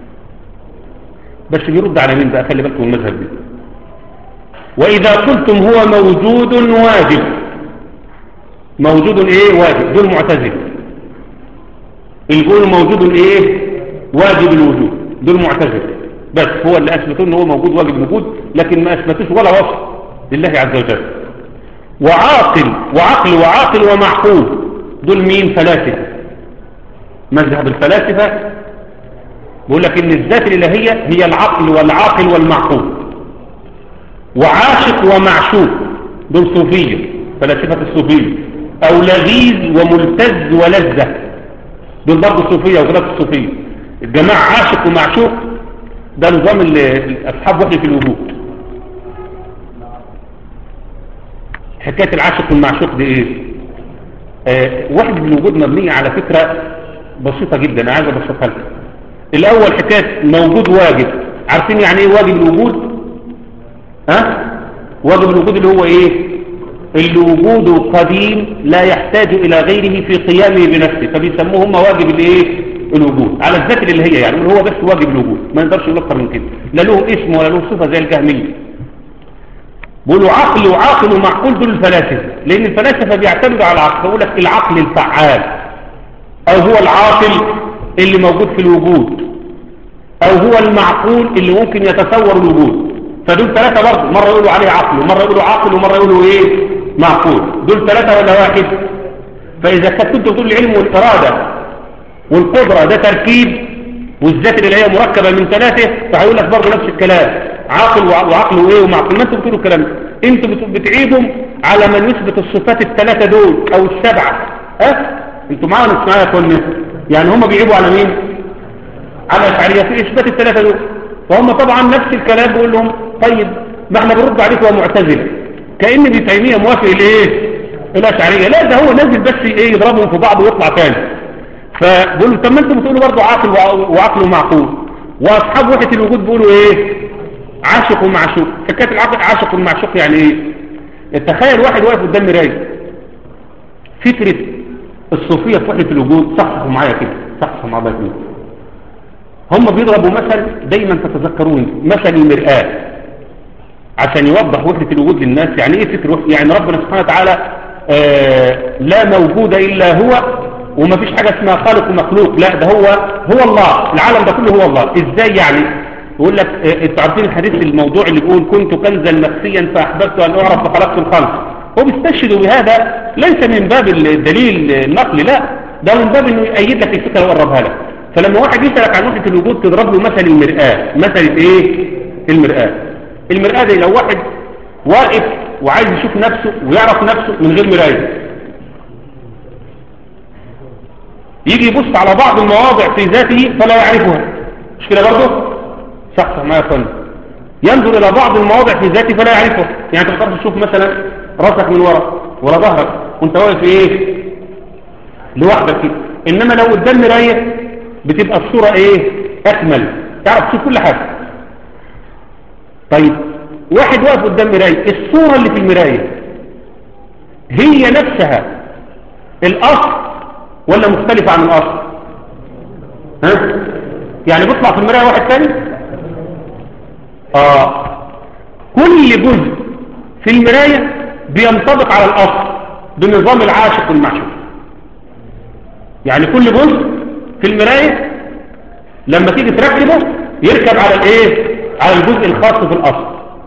بس بيرد على مين بقى خلي بالكم المذهب دي وإذا قلتم هو موجود واجب موجود ايه واجب دول معتزل يقولوا موجود ايه واجب الوجود دول معتزل بس هو اللي اثبتوا ان هو موجود واجب الوجود لكن ما اثبتوش ولا وصف لله عز وجل وعاقل وعقل وعاقل ومعقول دول مين فلاسفه مذهب الفلاسفه بيقول لك ان الذات الالهيه هي العقل والعاقل والمعقول وعاشق ومعشوق دول صوفيه فلاسفه الصوفيه او لذيذ وملتز ولذه دول برضه صوفيه وغلاف الصوفيه الجماعه عاشق ومعشوق ده نظام ال- اصحاب وحده الوجود حكايه العاشق والمعشوق دي ايه آه وحده الوجود مبنيه على فكره بسيطه جدا انا عايز ابسطها لكم الاول حكايه موجود واجب عارفين يعني ايه واجب الوجود ها واجب الوجود اللي هو ايه الوجود قديم لا يحتاج الى غيره في قيامه بنفسه فبيسموه هم واجب الايه الوجود على الذات اللي هي يعني هو بس واجب الوجود ما يقدرش يقول اكتر من كده لا له اسم ولا له صفه زي الجهميه بيقولوا عقل وعاقل ومعقول دول الفلاسفه لان الفلاسفه بيعتمدوا على العقل بيقول لك العقل الفعال او هو العاقل اللي موجود في الوجود او هو المعقول اللي ممكن يتصور الوجود فدول ثلاثة برضه مرة يقولوا عليه عقل ومرة يقولوا عقل ومرة يقولوا ايه معقول دول ثلاثة ولا واحد فاذا كنت تقول العلم والارادة والقدرة ده تركيب والذات اللي هي مركبة من ثلاثة فهيقول لك برضه نفس الكلام عاقل وعقل وايه ومعقول ما انتوا بتقولوا الكلام ده انتوا بتعيبهم على من يثبت الصفات الثلاثة دول او السبعة ها انتوا معانا مش معايا كنا يعني هم بيعيبوا على مين على الاشعريه في اثبات الثلاثه دول وهم طبعا نفس الكلام بيقول لهم طيب ما احنا بنرد عليكم يا معتزله كان ابن تيميه موافق الايه الاشعريه لا ده هو نازل بس ايه يضربهم في بعض ويطلع تاني فبيقولوا طب ما انتم بتقولوا برضه عاقل وعقل ومعقول واصحاب وحده الوجود بيقولوا ايه عاشق ومعشوق حكايه العقل عاشق ومعشوق يعني ايه تخيل واحد واقف قدام مرايه فكرة الصوفية في وحدة الوجود صحصحوا معايا كده صحصحوا مع بعض كده هم بيضربوا مثل دايما تتذكرون مثل المرآة عشان يوضح وحدة الوجود للناس يعني ايه فكر وحدة يعني ربنا سبحانه وتعالى آه لا موجود إلا هو وما فيش حاجة اسمها خالق ومخلوق لا ده هو هو الله العالم ده كله هو الله ازاي يعني يقول لك آه، انتوا عارفين الحديث الموضوع اللي بيقول كنت كنزا مخفيا فاحببت ان اعرف فخلقت الخلق هو بيستشهد بهذا ليس من باب الدليل النقلي لا ده من باب انه يأيد لك الفكره ويقربها لك فلما واحد يسألك عن وحدة الوجود تضرب له مثل المرآة مثل ايه المرآة المرآة دي لو واحد واقف وعايز يشوف نفسه ويعرف نفسه من غير مراية يجي يبص على بعض المواضع في ذاته فلا يعرفها مش كده برضه صح صح ما يفهم ينظر إلى بعض المواضع في ذاته فلا يعرفها يعني انت تقدر تشوف مثلا راسك من ورا ورا ظهرك وانت واقف ايه لوحدك كده انما لو قدام مرايه بتبقى الصوره ايه اكمل تعرف تشوف كل حاجه طيب واحد واقف قدام مرايه الصوره اللي في المرايه هي نفسها الاصل ولا مختلفه عن الاصل ها يعني بيطلع في المرايه واحد تاني اه كل جزء في المرايه بينطبق على الاصل بنظام العاشق والمعشوق يعني كل جزء في المرايه لما تيجي تركبه يركب على الايه على الجزء الخاص في الاصل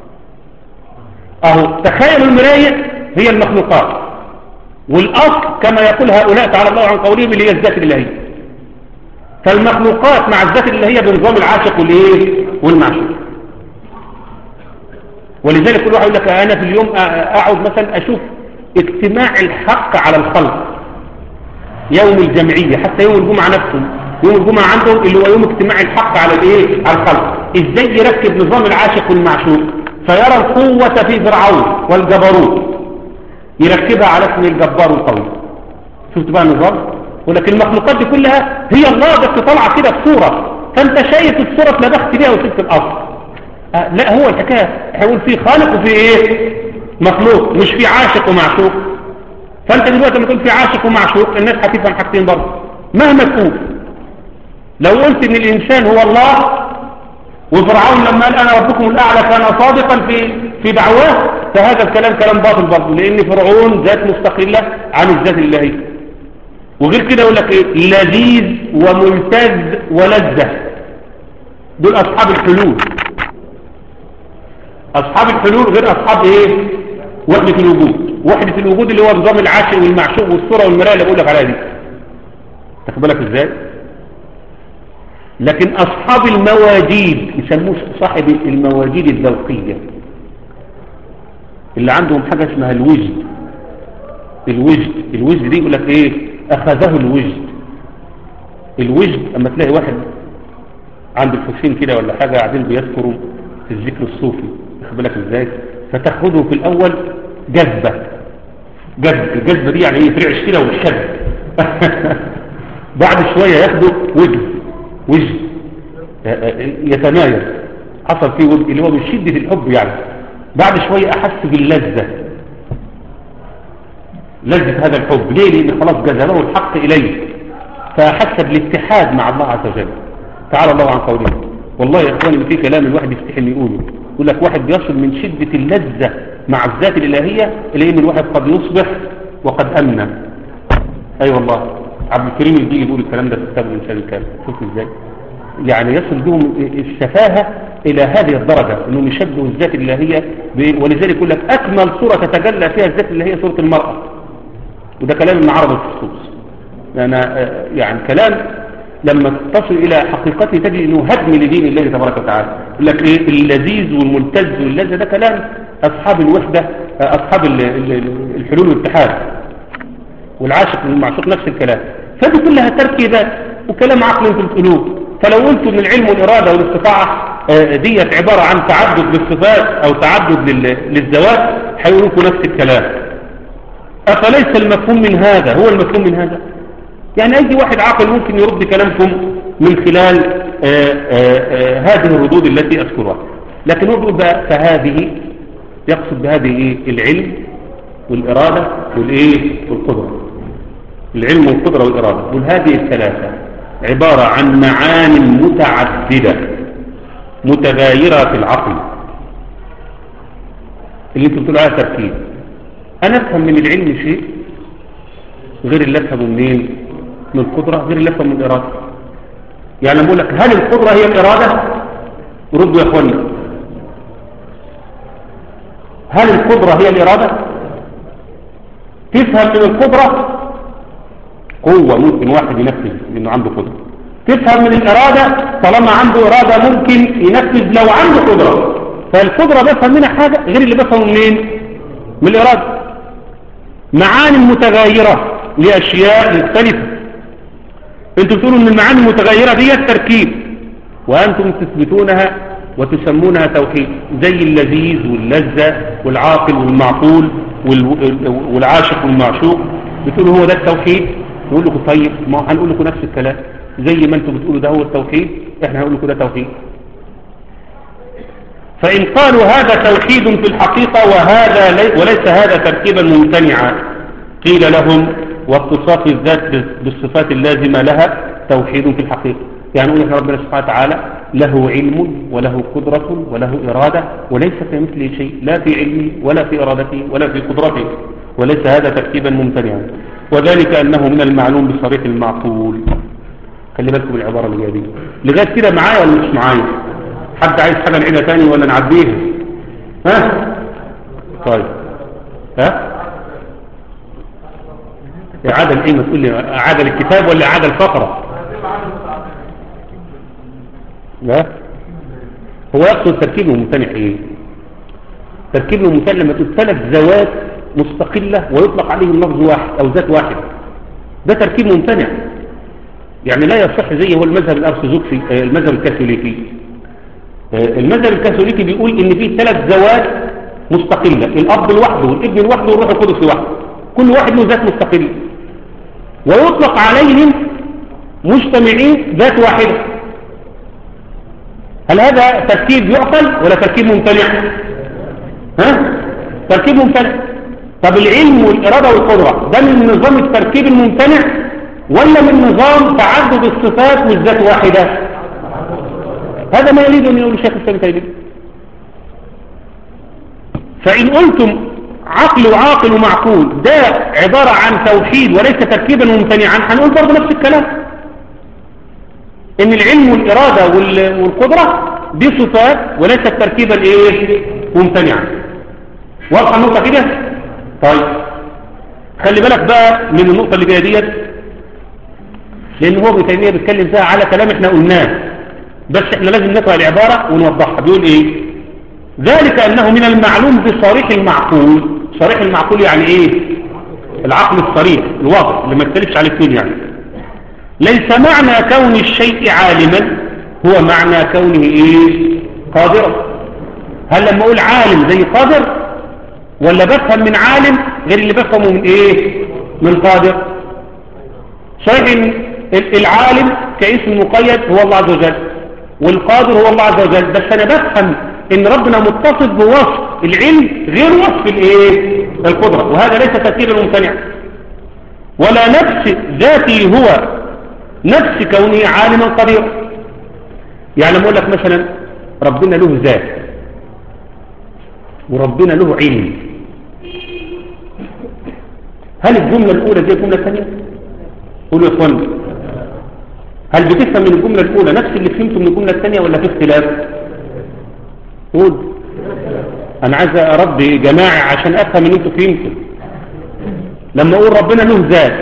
اهو تخيلوا المرايه هي المخلوقات والاصل كما يقول هؤلاء تعالى الله عن قولهم اللي هي الذات الالهيه فالمخلوقات مع الذات الالهيه بنظام العاشق والايه والمعشوق ولذلك كل واحد يقول لك انا في اليوم اقعد مثلا اشوف اجتماع الحق على الخلق يوم الجمعية حتى يوم الجمعة نفسه يوم الجمعة عندهم اللي هو يوم اجتماع الحق على الايه على الخلق ازاي يركب نظام العاشق والمعشوق فيرى القوة في فرعون والجبروت يركبها على اسم الجبار القوي شفت بقى النظام ولكن المخلوقات دي كلها هي الله بس طالعه كده بصورة فانت شايف الصورة اتلبخت بيها وسبت الاصل آه لا هو الحكاية هيقول في خالق وفي ايه مخلوق مش في عاشق ومعشوق فانت دلوقتي لما تقول في عاشق ومعشوق الناس هتفهم حاجتين برضه مهما تقول لو قلت ان الانسان هو الله وفرعون لما قال انا ربكم الاعلى كان صادقا في في دعواه فهذا الكلام كلام باطل برضه لان فرعون ذات مستقله عن الذات الالهيه وغير كده يقول لك ايه لذيذ وملتذ ولذه دول اصحاب الحلول اصحاب الحلول غير اصحاب ايه وحده الوجود وحدة الوجود اللي هو نظام العاشق والمعشوق والصورة والمراية اللي بقول لك عليها دي تاخد بالك ازاي لكن اصحاب المواجيد يسموه صاحب المواجيد الذوقية اللي عندهم حاجة اسمها الوجد الوجد الوجد دي يقول لك ايه اخذه الوجد الوجد اما تلاقي واحد عند الحسين كده ولا حاجة قاعدين بيذكروا في الذكر الصوفي تاخد بالك ازاي فتاخده في الاول جذبة جذب الجذبة دي يعني ايه فرعش كده وشد بعد شوية ياخده وجه وجه يتمايز حصل فيه وجه اللي هو من شدة الحب يعني بعد شوية احس باللذة لذة هذا الحب ليه لان خلاص جذبه الحق اليه فحس بالاتحاد مع الله عز وجل تعالى الله عن قوله والله يا اخواني في كلام الواحد يستحي ان يقوله يقول لك واحد بيصل من شدة اللذة مع الذات الإلهية إلى أن الواحد قد يصبح وقد أمن أي أيوة والله عبد الكريم الجيلي يقول الكلام ده في كتاب الإنسان الكامل شوف إزاي يعني يصل بهم السفاهة إلى هذه الدرجة أنهم يشبهوا الذات الإلهية ولذلك يقول لك أكمل صورة تتجلى فيها الذات الإلهية صورة المرأة وده كلام ابن عرب الخصوص أنا يعني كلام لما تصل إلى حقيقته تجد أنه هدم لدين الله تبارك وتعالى يقول لك إيه اللذيذ والملتز واللذة ده كلام أصحاب الوحدة أصحاب الحلول والاتحاد والعاشق والمعشوق نفس الكلام فدي كلها تركيبات وكلام عقل في القلوب فلو قلت ان العلم والإرادة والاستطاعة ديت عبارة عن تعدد للصفات أو تعدد للذوات هيقولوا لكم نفس الكلام أفليس المفهوم من هذا هو المفهوم من هذا يعني أي واحد عاقل ممكن يرد كلامكم من خلال آآ آآ هذه الردود التي أذكرها لكن هو بيقول بقى فهذه يقصد بهذه إيه؟ العلم والإرادة والإيه والقدرة العلم والقدرة والإرادة وهذه الثلاثة عبارة عن معان متعددة متغايرة في العقل اللي انتوا بتقولوا عليها تركيب انا افهم من العلم شيء غير اللي افهمه منين من القدرة غير اللي افهمه من الإرادة يعني لما اقول لك هل القدرة هي الإرادة ردوا يا اخوانا هل القدرة هي الإرادة تفهم من القدرة قوة ممكن واحد ينفذ لأنه عنده قدرة تفهم من الإرادة طالما عنده إرادة ممكن ينفذ لو عنده قدرة فالقدرة بفهم منها حاجة غير اللي بفهمه منين من الإرادة معاني متغيرة لأشياء مختلفة انتم بتقولوا ان المعاني المتغيرة دي التركيب وأنتم تثبتونها وتسمونها توحيد زي اللذيذ واللذة والعاقل والمعقول والعاشق والمعشوق بتقولوا هو ده التوحيد نقول لكم طيب ما هنقول لكم نفس الكلام زي ما انتم بتقولوا ده هو التوحيد احنا هنقول لكم ده توحيد فإن قالوا هذا توحيد في الحقيقة وهذا لي وليس هذا تركيبا ممتنعا قيل لهم واتصاف الذات بالصفات اللازمة لها توحيد في الحقيقة يعني نقول لك ربنا سبحانه وتعالى له علم وله قدرة وله إرادة وليس كمثله شيء لا في علمه ولا في إرادته ولا في قدرته وليس هذا تركيبا ممتنعا وذلك أنه من المعلوم بصريح المعقول خلي بالكم العبارة اللي دي لغاية كده معايا ولا مش معايا حد عايز حاجة نعيدها تاني ولا نعديها ها طيب ها إعادة الإيه ما تقول لي إعادة الكتاب ولا إعادة الفقرة لا هو يقصد تركيب الممتنع إيه تركيب الممتنع لما تقول ثلاث ذوات مستقلة ويطلق عليهم لفظ واحد أو ذات واحد ده تركيب ممتنع يعني لا يصح زي هو المذهب الأرثوذكسي المذهب الكاثوليكي المذهب الكاثوليكي بيقول ان في ثلاث ذوات مستقلة الأب لوحده والابن لوحده والروح القدس لوحده كل واحد له ذات مستقلة ويطلق عليهم مجتمعين ذات واحدة هل هذا تركيب يعقل ولا تركيب ممتنع ها تركيب ممتنع طب العلم والإرادة والقدرة ده من نظام التركيب الممتنع ولا من نظام تعدد الصفات والذات واحدة هذا ما يريد أن يقول الشيخ السلام تيمية فإن قلتم عقل وعاقل ومعقول ده عبارة عن توحيد وليس تركيبا ممتنعا هنقول برضه نفس الكلام ان العلم والإرادة والقدرة دي صفات وليست تركيبا ايه ممتنعا واضحة النقطة كده طيب خلي بالك بقى من النقطة اللي جايه ديت لان هو ابن تيمية بيتكلم فيها على كلام احنا قلناه بس احنا لازم نقرأ العبارة ونوضحها بيقول ايه ذلك انه من المعلوم بصريح المعقول صريح المعقول يعني ايه العقل الصريح الواضح اللي ما يختلفش عليه اثنين يعني ليس معنى كون الشيء عالما هو معنى كونه ايه قادرا هل لما اقول عالم زي قادر ولا بفهم من عالم غير اللي بفهمه من ايه من قادر صحيح ان العالم كاسم مقيد هو الله عز وجل والقادر هو الله عز وجل بس انا بفهم ان ربنا متصف بوصف العلم غير وصف الايه القدرة وهذا ليس تفسير ممتنع ولا نفس ذاتي هو نفس كونه عالما قديرا يعني لما اقول لك مثلا ربنا له ذات وربنا له علم هل الجملة الأولى زي الجملة الثانية قولوا يا اخوان هل بتفهم من الجملة الأولى نفس اللي فهمته من الجملة الثانية ولا في اختلاف قول أنا عايز أربي جماعي عشان أفهم ان انتوا فهمتوا لما أقول ربنا له ذات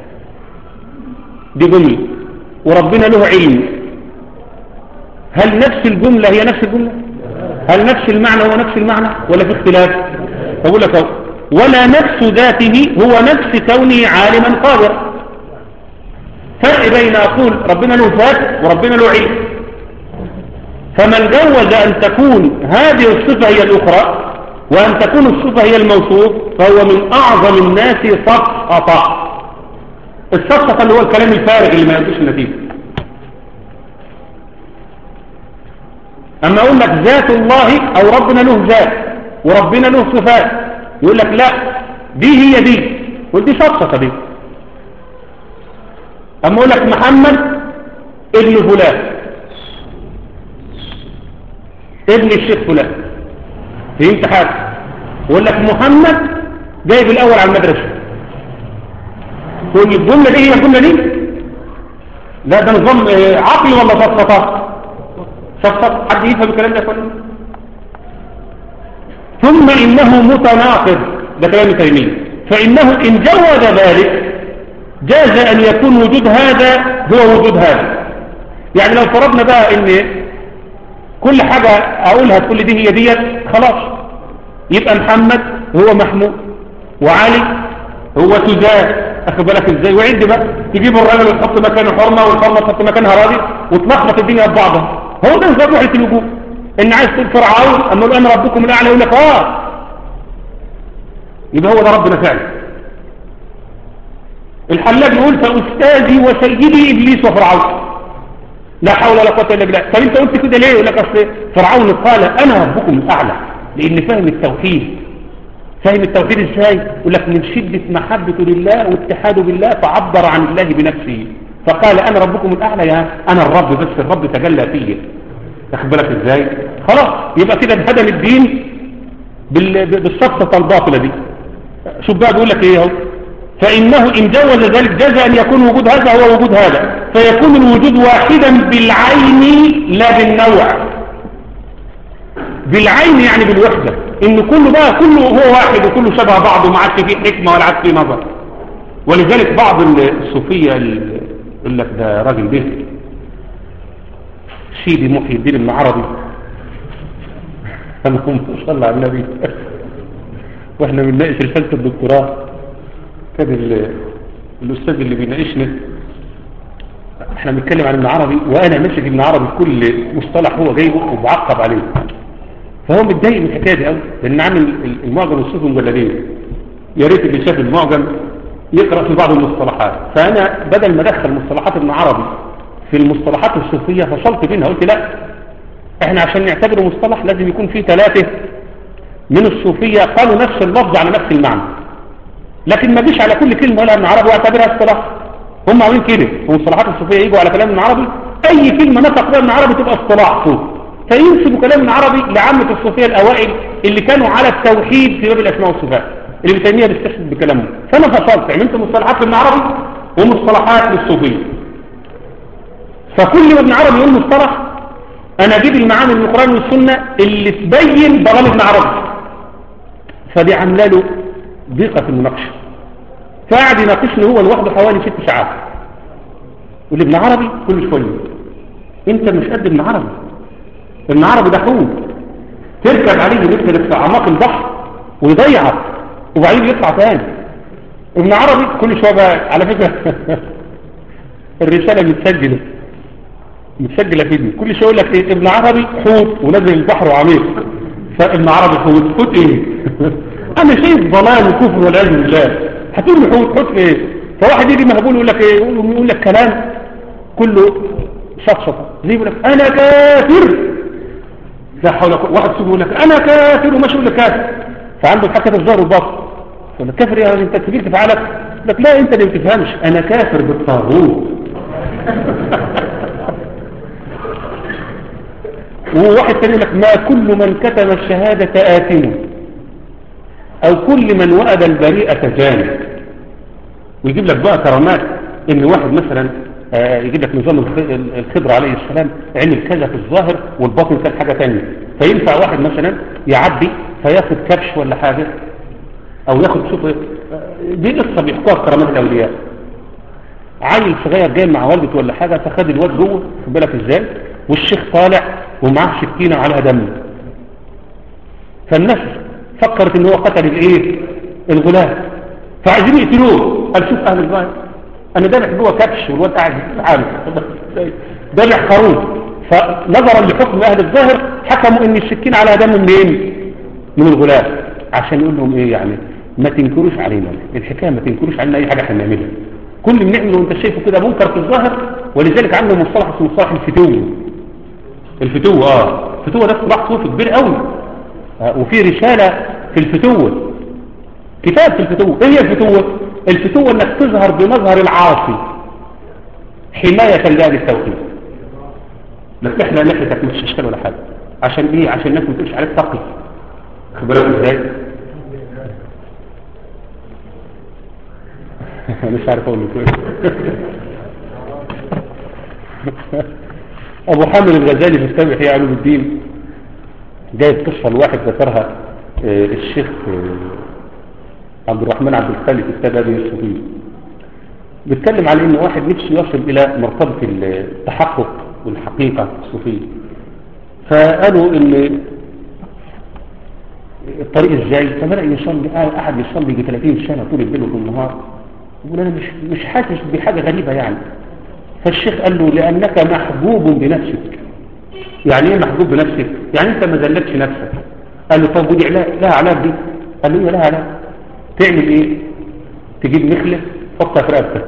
دي جملة وربنا له علم هل نفس الجملة هي نفس الجملة هل نفس المعنى هو نفس المعنى ولا في اختلاف أقول لك أهو ولا نفس ذاته هو نفس كونه عالما قادرا فرق بين أقول ربنا له ذات وربنا له علم فمن جوز أن تكون هذه الصفة هي الأخرى وأن تكون الصفة هي الموصوف فهو من أعظم الناس سقطة السقطة اللي هو الكلام الفارغ اللي ما يدوش النتيجة أما أقول لك ذات الله أو ربنا له ذات وربنا له صفات يقول لك لا دي هي دي ودي شخصة دي اما اقول لك محمد ابن فلان ابن الشيخ فلان فهمت حاجة واقول لك محمد جايب الاول على المدرسة تقول لي الجملة دي هي الجملة دي لا ده نظام آه، عقلي ولا فلسفة فلسفة حد يفهم الكلام ده كله ثم إنه متناقض ده كلام تيمية فإنه إن جوز ذلك جاز أن يكون وجود هذا هو وجود هذا يعني لو فرضنا بقى إن كل حاجة أقولها تقول لي دي هي ديت خلاص يبقى محمد هو محمود وعلي هو سجاد أخذ بالك إزاي وعد بقى تجيب الراجل وتحط مكانه حرمة والحرمة تحط مكانها راضي وتلخبط الدنيا ببعضها هو ده نظام وحدة الوجود إن عايز تقول فرعون أما يقول أنا ربكم الأعلى يقول لك آه يبقى هو ده ربنا فعلا الحلاج يقول فأستاذي وسيدي إبليس وفرعون لا حول ولا قوة إلا بالله طب أنت قلت كده ليه يقول لك أصل فرعون قال أنا ربكم الأعلى لأن فهم التوحيد فهم التوحيد إزاي يقول لك من شدة محبته لله واتحاده بالله فعبر عن الله بنفسه فقال أنا ربكم الأعلى يا أنا الرب بس الرب تجلى فيه تاخد بالك إزاي خلاص يبقى كده انهدم الدين بال- بالصفصة الباطلة دي شوف بقى بيقول لك ايه اهو فإنه إن جوز ذلك جاز أن يكون وجود هذا هو وجود هذا فيكون الوجود واحدا بالعين لا بالنوع بالعين يعني بالوحدة إن كله بقى كله هو واحد وكله شبه بعض وما عادش فيه حكمة ولا عادش فيه نظر ولذلك بعض الصوفية اللي يقول لك ده راجل ده سيدي محي الدين ابن عربي اللهم صل على النبي واحنا بنناقش رساله الدكتوراه كان ال- الاستاذ اللي بيناقشنا احنا بنتكلم عن ابن عربي وانا ماسك ابن عربي كل مصطلح هو جايبه وبعقب عليه فهو متضايق من الحكايه دي قوي لان عامل ال- المعجم الصوفي مجلدين يا ريت اللي شاف المعجم يقرا في بعض المصطلحات فانا بدل ما ادخل مصطلحات ابن عربي في المصطلحات الصوفيه فصلت بينها قلت لا احنا عشان نعتبره مصطلح لازم يكون فيه ثلاثه من الصوفية قالوا نفس اللفظ على نفس المعنى لكن ما جيش على كل كلمة ولا ابن عربي واعتبرها اصطلاح هم عاملين كده ومصطلحات الصوفية يجوا على كلام ابن عربي اي كلمة نطق بها ابن عربي تبقى اصطلاح صوفي فينسبوا كلام ابن عربي لعامة الصوفية الاوائل اللي كانوا على التوحيد في باب الاسماء والصفات اللي بتيمية بيستشهد بكلامهم فانا فصلت عملت مصطلحات لابن عربي ومصطلحات للصوفية فكل ما ابن عربي يقول مصطلح انا اجيب المعاني من القرآن والسنة اللي تبين ضلال ابن عربي فدي عامله له ضيقة في المناقشة فقعد يناقشني هو لوحده حوالي ست ساعات واللي ابن عربي كل شوية انت مش قد ابن عربي ابن عربي ده حوت تركب عليه مثل في اعماق البحر ويضيعك وبعدين يطلع تاني ابن عربي كل شوية بقى على فكرة الرسالة متسجلة متسجلة في ابني كل شوية يقول لك ايه ابن عربي حوت ونزل البحر وعميق فابن عربي حوت حوت ايه انا شايف ضلال وكفر والعياذ بالله هتقول لي حوت حوت ايه فواحد يجي مهبول يقول لك ايه يقول يقول لك كلام كله شطشطه زي يقول لك انا كافر لا حول ولا قوه واحد سوق يقول لك انا كافر وماشي يقول لك كافر فعنده حتى الظهر والبطن يقول لك كافر يا انت كبير في عقلك يقول لك لا انت اللي ما بتفهمش انا كافر بالطاغوت وواحد تاني يقول لك ما كل من كتم الشهادة آثم أو كل من وأد البريئة جانب ويجيب لك بقى كرامات إن واحد مثلا آه، يجيب لك نظام الخ- الخضر عليه السلام عمل كذا في الظاهر والباطن كان حاجة تانية فينفع واحد مثلا يعدي فياخد كبش ولا حاجة أو ياخد شوط دي قصة بيحكوها في كرامات الأولياء عيل صغير جاي مع والدته ولا حاجة فخد الواد جوه خد بالك ازاي والشيخ طالع ومعاه سكينة على دم فالناس فكرت ان هو قتل الايه الغلام فعايزين يقتلوه قال شوف اهل الظاهر انا دابح جوه كبش والواد قاعد عامل دابح خروف فنظرا لحكم اهل الظاهر حكموا ان السكينة على دم منين من الغلام عشان يقول لهم ايه يعني ما تنكروش علينا الحكايه ما تنكروش علينا اي حاجه احنا بنعملها كل اللي بنعمله وانت شايفه كده منكر في الظاهر ولذلك عندنا مصطلح اسمه مصطلح الفتوه الفتوه اه الفتوه ده اصطلاح صوفي كبير قوي آه وفي رساله في الفتوه كتاب في الفتوة ايه هي الفتوة الفتوة انك تظهر بمظهر العاصي حماية لأهل التوحيد لا تحلى نحلتك مش اشكال ولا حاجة عشان ايه عشان الناس ما تقولش عليك تقي خبرك ازاي مش عارف اقول لك ابو حامد الغزالي في كتاب احياء علوم الدين جايب قصه لواحد ذكرها آه، الشيخ آه، عبد الرحمن عبد الخالق في كتاب هذه الصوفيه بيتكلم على ان واحد نفسه يصل الى مرتبه التحقق والحقيقه الصوفيه فقالوا ان الطريق ازاي فبدا يصلي قعد يصلي يجي 30 سنه طول الليل وطول النهار يقول انا مش مش حاسس بحاجه غريبه يعني فالشيخ قال له لانك محبوب بنفسك يعني ايه محبوب بنفسك يعني انت ما ذلتش نفسك قال له طب ودي علاج لها علاج دي قال له ايه لها علاج تعمل ايه تجيب مخله تحطها في رقبتك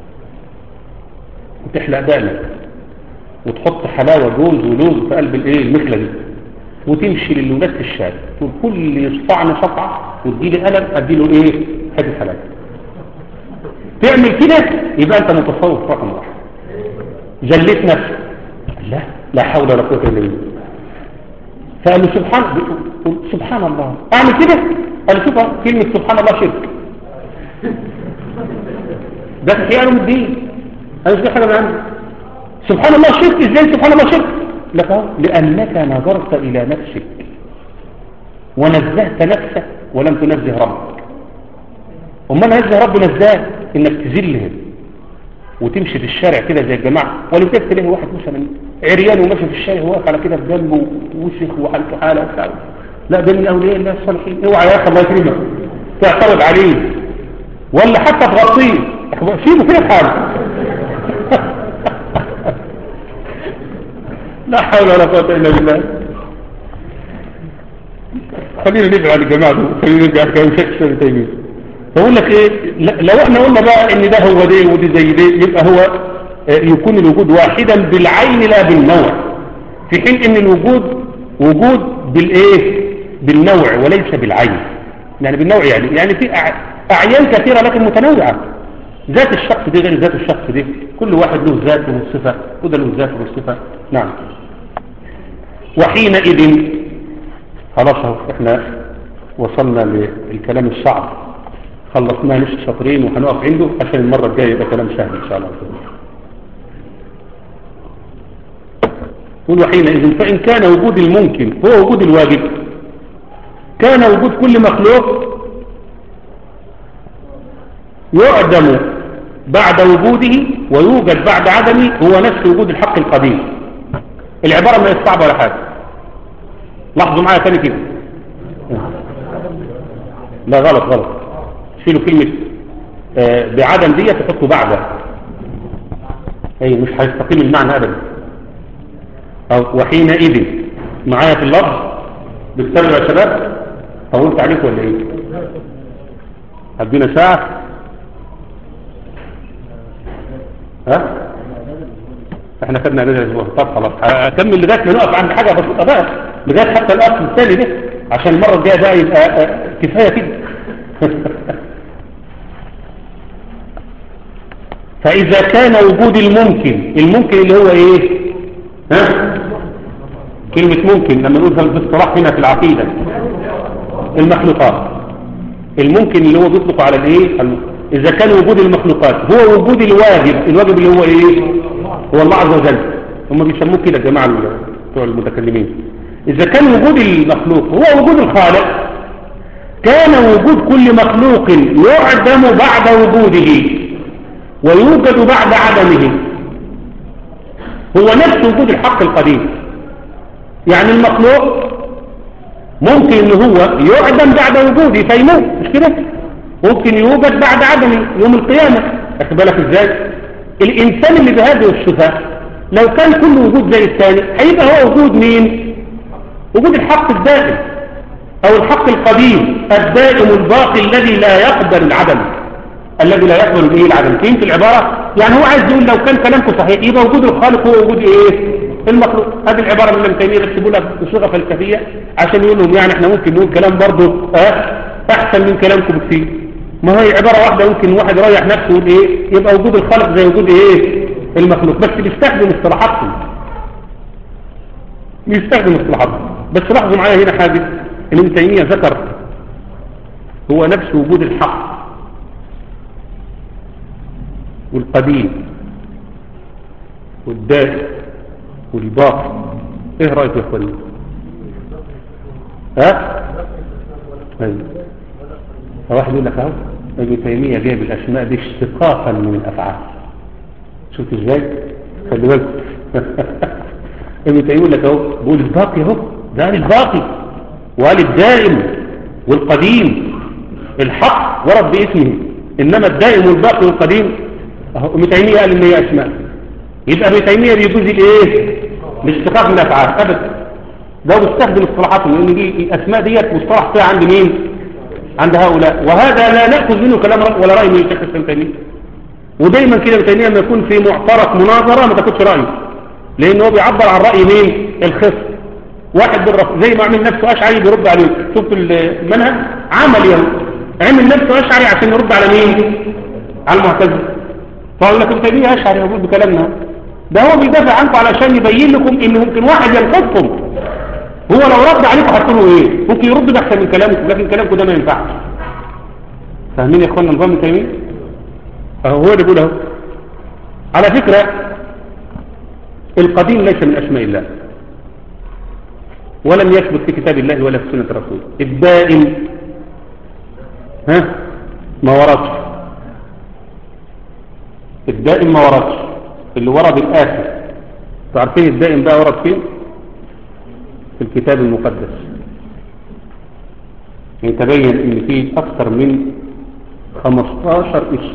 وتحلق دقنك وتحط حلاوه جوز ولوز في قلب الايه المخله دي وتمشي للولاد في الشارع تقول كل يصفعني صفعه وتجيلي قلم اديله ايه حته حلاوه تعمل كده يبقى انت متصوف رقم واحد جليت نفسك لا لا حول ولا قوه الا بالله فقال له سبحان سبحان الله اعمل كده قال له شوف كلمه سبحان الله شرك ده في علم الدين انا مش حاجه من عندي سبحان الله شرك ازاي سبحان الله شرك لك أهو، لانك نظرت الى نفسك ونزهت نفسك ولم تنزه ربك امال نزه ربنا ازاي انك تذلهم وتمشي في الشارع كده زي الجماعه ولو كيف تلاقي واحد مثلا عريان وماشي في الشارع واقف على كده بدمه ووسخ وحالته حاله وبتاع لا ده من اولياء الله الصالحين اوعى يا اخي الله يكرمك تعترض عليه ولا حتى تغطيه سيبه كده في حاله لا حول ولا قوه الا بالله خلينا نبعد عن الجماعه دول خلينا نرجع كلام شيخ الاسلام تيميه فأقول لك ايه ل- لو احنا قلنا بقى ان ده هو ده ودي زي ده يبقى هو آه، يكون الوجود واحدا بالعين لا بالنوع في حين ان الوجود وجود بالايه بالنوع وليس بالعين يعني بالنوع يعني يعني في أع- اعيان كثيرة لكن متنوعة ذات الشخص دي غير ذات الشخص دي كل واحد له ذات وله صفة وده له ذات وله صفة نعم وحينئذ خلاص اهو احنا وصلنا للكلام الصعب خلصناه نص سطرين وهنقف عنده عشان المرة الجاية يبقى كلام سهل إن شاء الله قل وحينئذ فإن كان وجود الممكن هو وجود الواجب كان وجود كل مخلوق يعدم بعد وجوده ويوجد بعد عدمه هو نفس وجود الحق القديم العبارة ما يصعب ولا حاجة لاحظوا معايا تاني كده لا غلط غلط شيلوا كلمة آه، بعدم دي تحطوا بعدها اي مش هيستقيم المعنى ابدا أو وحينئذ معايا في اللفظ بالسبب يا شباب طولت عليكم ولا ايه هدينا ساعة ها احنا خدنا اجازه الاسبوع طب خلاص هكمل لغايه ما نقف عند حاجه بسيطه بقى لغايه حتى الاصل الثاني ده عشان المره الجايه بقى يبقى آه، كفايه كده فاذا كان وجود الممكن الممكن اللي هو ايه ها كلمه ممكن لما نقولها باصطلاح هنا في العقيده المخلوقات الممكن اللي هو بيطلق على الايه اذا كان وجود المخلوقات هو وجود الواجب الواجب اللي هو ايه هو الله عز وجل هم بيسموه كده يا جماعه بتوع المتكلمين اذا كان وجود المخلوق هو وجود الخالق كان وجود كل مخلوق يعدم بعد وجوده ويوجد بعد عدمه هو نفس وجود الحق القديم يعني المخلوق ممكن ان هو يعدم بعد وجوده فيموت مش كده ممكن يوجد بعد عدمه يوم القيامة اخد بالك ازاي الانسان اللي بهذه الصفة لو كان كل وجود زي الثاني هيبقى هو وجود مين وجود الحق الدائم او الحق القديم الدائم الباقي الذي لا يقبل العدم الذي لا يقبل به العدم فهمت العبارة يعني هو عايز يقول لو كان كلامكم صحيح يبقى وجود الخالق هو وجود ايه المخلوق هذه العبارة من ابن تيمية بيكتبوا لها بصيغة فلسفية عشان يقول لهم يعني احنا ممكن نقول كلام برضه اه احسن من كلامكم بكثير ما هي عبارة واحدة يمكن واحد يريح نفسه يقول ايه يبقى وجود الخالق زي وجود ايه المخلوق بس بيستخدم اصطلاحاتهم بيستخدم اصطلاحاتهم بس لاحظوا معايا هنا حاجة ان ابن تيمية ذكر هو نفس وجود الحق والقديم والدائم والباقي ايه رأيك يا اخواني ها ايوه واحد يقول لك اهو ابن تيمية جايب الاسماء دي اشتقاقا من الافعال شفت ازاي خلي بالك ابن تيمية يقول لك اهو بيقول الباقي اهو ده الباقي وقال الدائم والقديم الحق ورد باسمه انما الدائم والباقي والقديم اهو ابن تيمية قال ان هي اسماء يبقى ابن تيمية بيجوز الايه الاشتقاق من الافعال ابدا ده بيستخدم اصطلاحاتهم لان دي الاسماء ديت مصطلح فيها عند مين عند هؤلاء وهذا لا ناخذ منه كلام رأي ولا راي من الشيخ ابن تيميه ودايما كده ابن تيميه لما يكون في معترك مناظره ما تاخدش رايه لان هو بيعبر عن راي مين الخصم واحد بالرفض زي ما عمل نفسه اشعري بيرد عليه شوف المنهج عمل يوم عمل نفسه اشعري عشان يرد على مين على المعتزله فقال لك ابن تيميه اشعري يقول بكلامنا ده هو بيدافع عنكم علشان يبين لكم ان ممكن واحد ينقضكم هو لو رد عليكم هتقولوا ايه ممكن يرد باحسن من كلامكم لكن كلامكم ده ما ينفعش فاهمين يا اخوانا نظام ابن تيميه اهو هو اللي بيقول اهو على فكره القديم ليس من اسماء الله ولم يثبت في كتاب الله ولا في سنه رسوله الدائم ها ما وردش الدائم ما وردش اللي ورد الآخر تعرفين الدائم ده ورد فين في الكتاب المقدس يعني تبين ان فيه اكثر من 15 اسم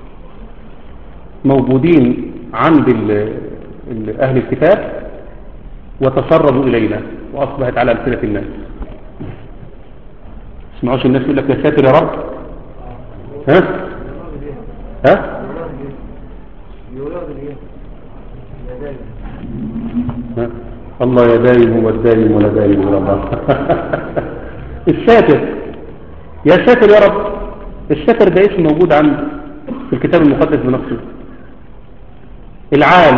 موجودين عند ال ال اهل الكتاب وتسربوا الينا واصبحت على امثله الناس اسمعوش الناس يقول لك يا ساتر يا رب ها ها الله يا دايم هو الدايم ولا دايم ولا الله الساتر يا ساتر يا رب الساتر ده اسم موجود عند في الكتاب المقدس بنفسه العال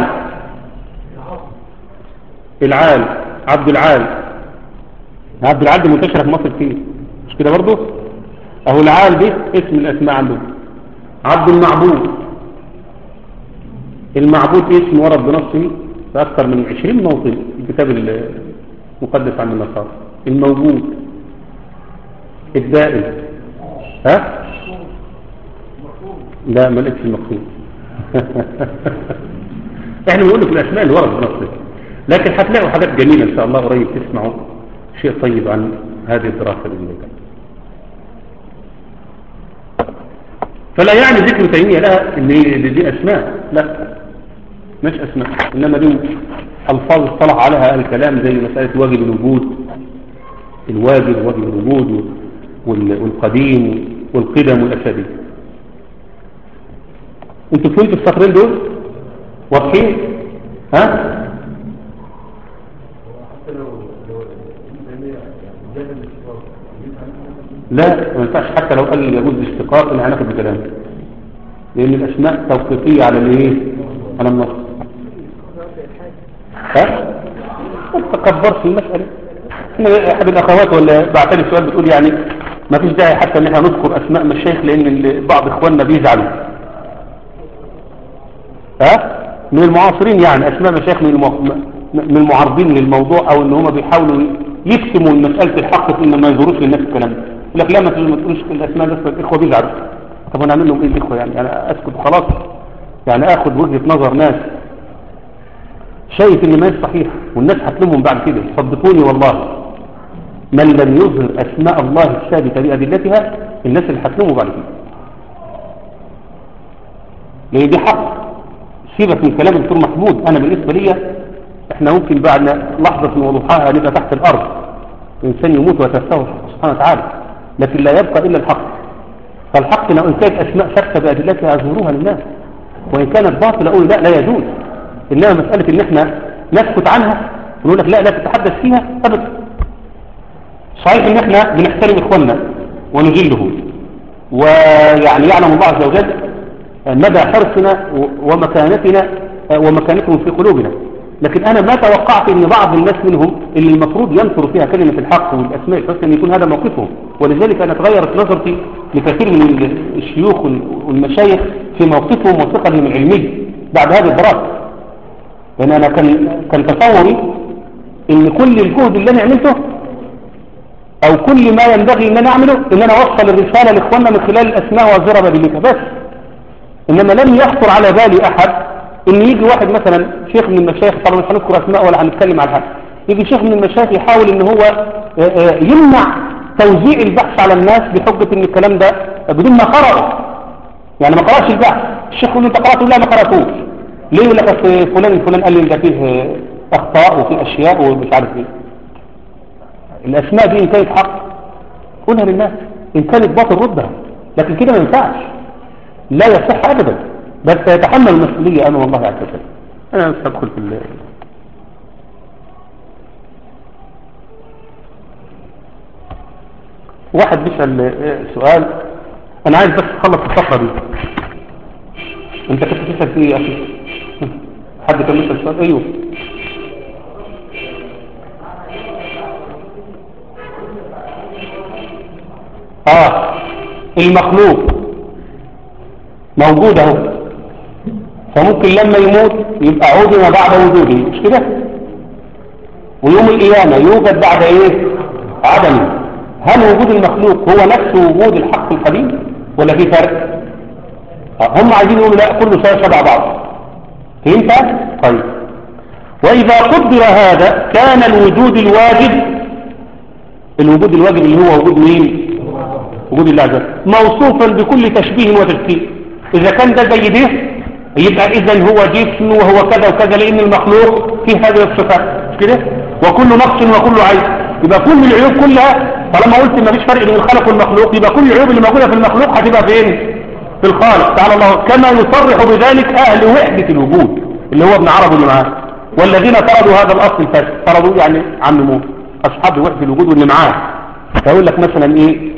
العال عبد العال عبد العال دي منتشرة في مصر كتير مش كده برضه اهو العال دي اسم الاسماء عنده عبد المعبود المعبود اسم ورد بنفسه في أكثر من 20 موطن في الكتاب المقدس عن النصارى الموجود الدائم ها لا ما لقيتش المقصود احنا بنقول لك الاسماء اللي ورد بنفسه لكن هتلاقوا حاجات جميله ان شاء الله قريب تسمعوا شيء طيب عن هذه الدراسه باذن الله فلا يعني ذكر تيميه لها ان دي اسماء لا مش اسماء انما دي الفاظ اصطلح عليها اهل الكلام زي مساله واجب الوجود الواجب واجب الوجود والقديم والقدم والاشياء دي انتوا فهمتوا السطرين دول واضحين ها لا ما ينفعش حتى لو قال يجوز الاشتقاق اللي هناخد بكلامه لان الاسماء توقيفيه على الايه على النص ها ما تكبرش المساله احنا احد الاخوات ولا بعت لي سؤال بتقول يعني ما فيش داعي حتى ان احنا نذكر اسماء مشايخ لان بعض اخواننا بيزعلوا ها من المعاصرين يعني اسماء مشايخ من من المعارضين للموضوع او ان هم بيحاولوا يكتموا مساله الحق في ان ما يظهروش للناس الكلام ده يقول لك لا ما تقولش الاسماء بس الاخوه بيزعلوا طب انا اعمل لهم ايه الاخوه يعني انا اسكت وخلاص يعني اخد وجهه نظر ناس شايف ان ما صحيح والناس هتلومهم بعد كده صدقوني والله من لم يظهر اسماء الله الثابته بادلتها الناس اللي هتلومه بعد كده لان دي حق سيبك من كلام الدكتور محمود انا بالنسبه لي احنا ممكن بعد لحظه من وضوحها نبقى تحت الارض الانسان يموت ويتساوى سبحانه وتعالى لكن لا يبقى الا الحق فالحق لو ان كانت اسماء ثابته بادلتها اظهروها للناس وان كانت باطله اقول لا لا يجوز انما مساله ان احنا نسكت عنها ونقول لك لا لا تتحدث فيها ابدا صحيح ان احنا بنحترم اخواننا ونجله ويعني يعلم الله عز وجل مدى حرصنا ومكانتنا ومكانتهم في قلوبنا لكن أنا ما توقعت أن بعض الناس منهم اللي المفروض ينصر فيها كلمة الحق والأسماء الحسنى أن يكون هذا موقفهم ولذلك أنا تغيرت نظرتي لكثير من الشيوخ والمشايخ في موقفهم وثقلهم العلمي بعد هذه الدراسة لأن أنا كان, كان تصوري أن كل الجهد اللي أنا عملته أو كل ما ينبغي أن أنا أعمله أن أنا أوصل الرسالة لإخواننا من خلال الأسماء والزرع بابليكا بس إنما لم يخطر على بالي أحد ان يجي واحد مثلا شيخ من المشايخ طبعا مش هنذكر اسماء ولا هنتكلم على حاجه يجي شيخ من المشايخ يحاول ان هو يمنع توزيع البحث على الناس بحجه ان الكلام ده بدون ما قرأه يعني ما قرأش البحث الشيخ يقول له انت قرأته لا ما قرأتوش ليه يقول لك فلان فلان قال لي ده فيه اخطاء وفيه اشياء ومش عارف ايه الاسماء دي ان كانت حق قولها للناس ان كانت باطل ردها لكن كده ما ينفعش لا يصح ابدا بس يتحمل المسؤولية أمام الله عز وجل أنا مش هدخل في ال واحد بيسأل سؤال أنا عايز بس أخلص الفقرة دي أنت كنت تسأل فيه يا أخي حد كان بيسأل سؤال أيوه آه المخلوق موجود اهو فممكن لما يموت يبقى عود ما بعد وجوده مش كده ويوم القيامة يوجد بعد ايه عدم هل وجود المخلوق هو نفس وجود الحق القديم ولا في فرق هم عايزين يقولوا لا كله شيء شبه بعض فهمت طيب واذا قدر هذا كان الوجود الواجب الوجود الواجب اللي هو وجود مين وجود الله عز وجل موصوفا بكل تشبيه وتجسيم إذا كان ده زي ده يبقى إذا هو جسم وهو كذا وكذا لأن المخلوق فيه هذه الصفات مش كده وكل نقص وكل عيب يبقى كل العيوب كلها طالما قلت ما فيش فرق بين الخلق والمخلوق يبقى كل العيوب اللي موجودة في المخلوق هتبقى فين في الخالق تعالى الله كما يصرح بذلك أهل وحدة الوجود اللي هو ابن عرب اللي معاه والذين طردوا هذا الأصل الفاسد طردوا يعني عمموه أصحاب وحدة الوجود واللي معاه فيقول لك مثلا إيه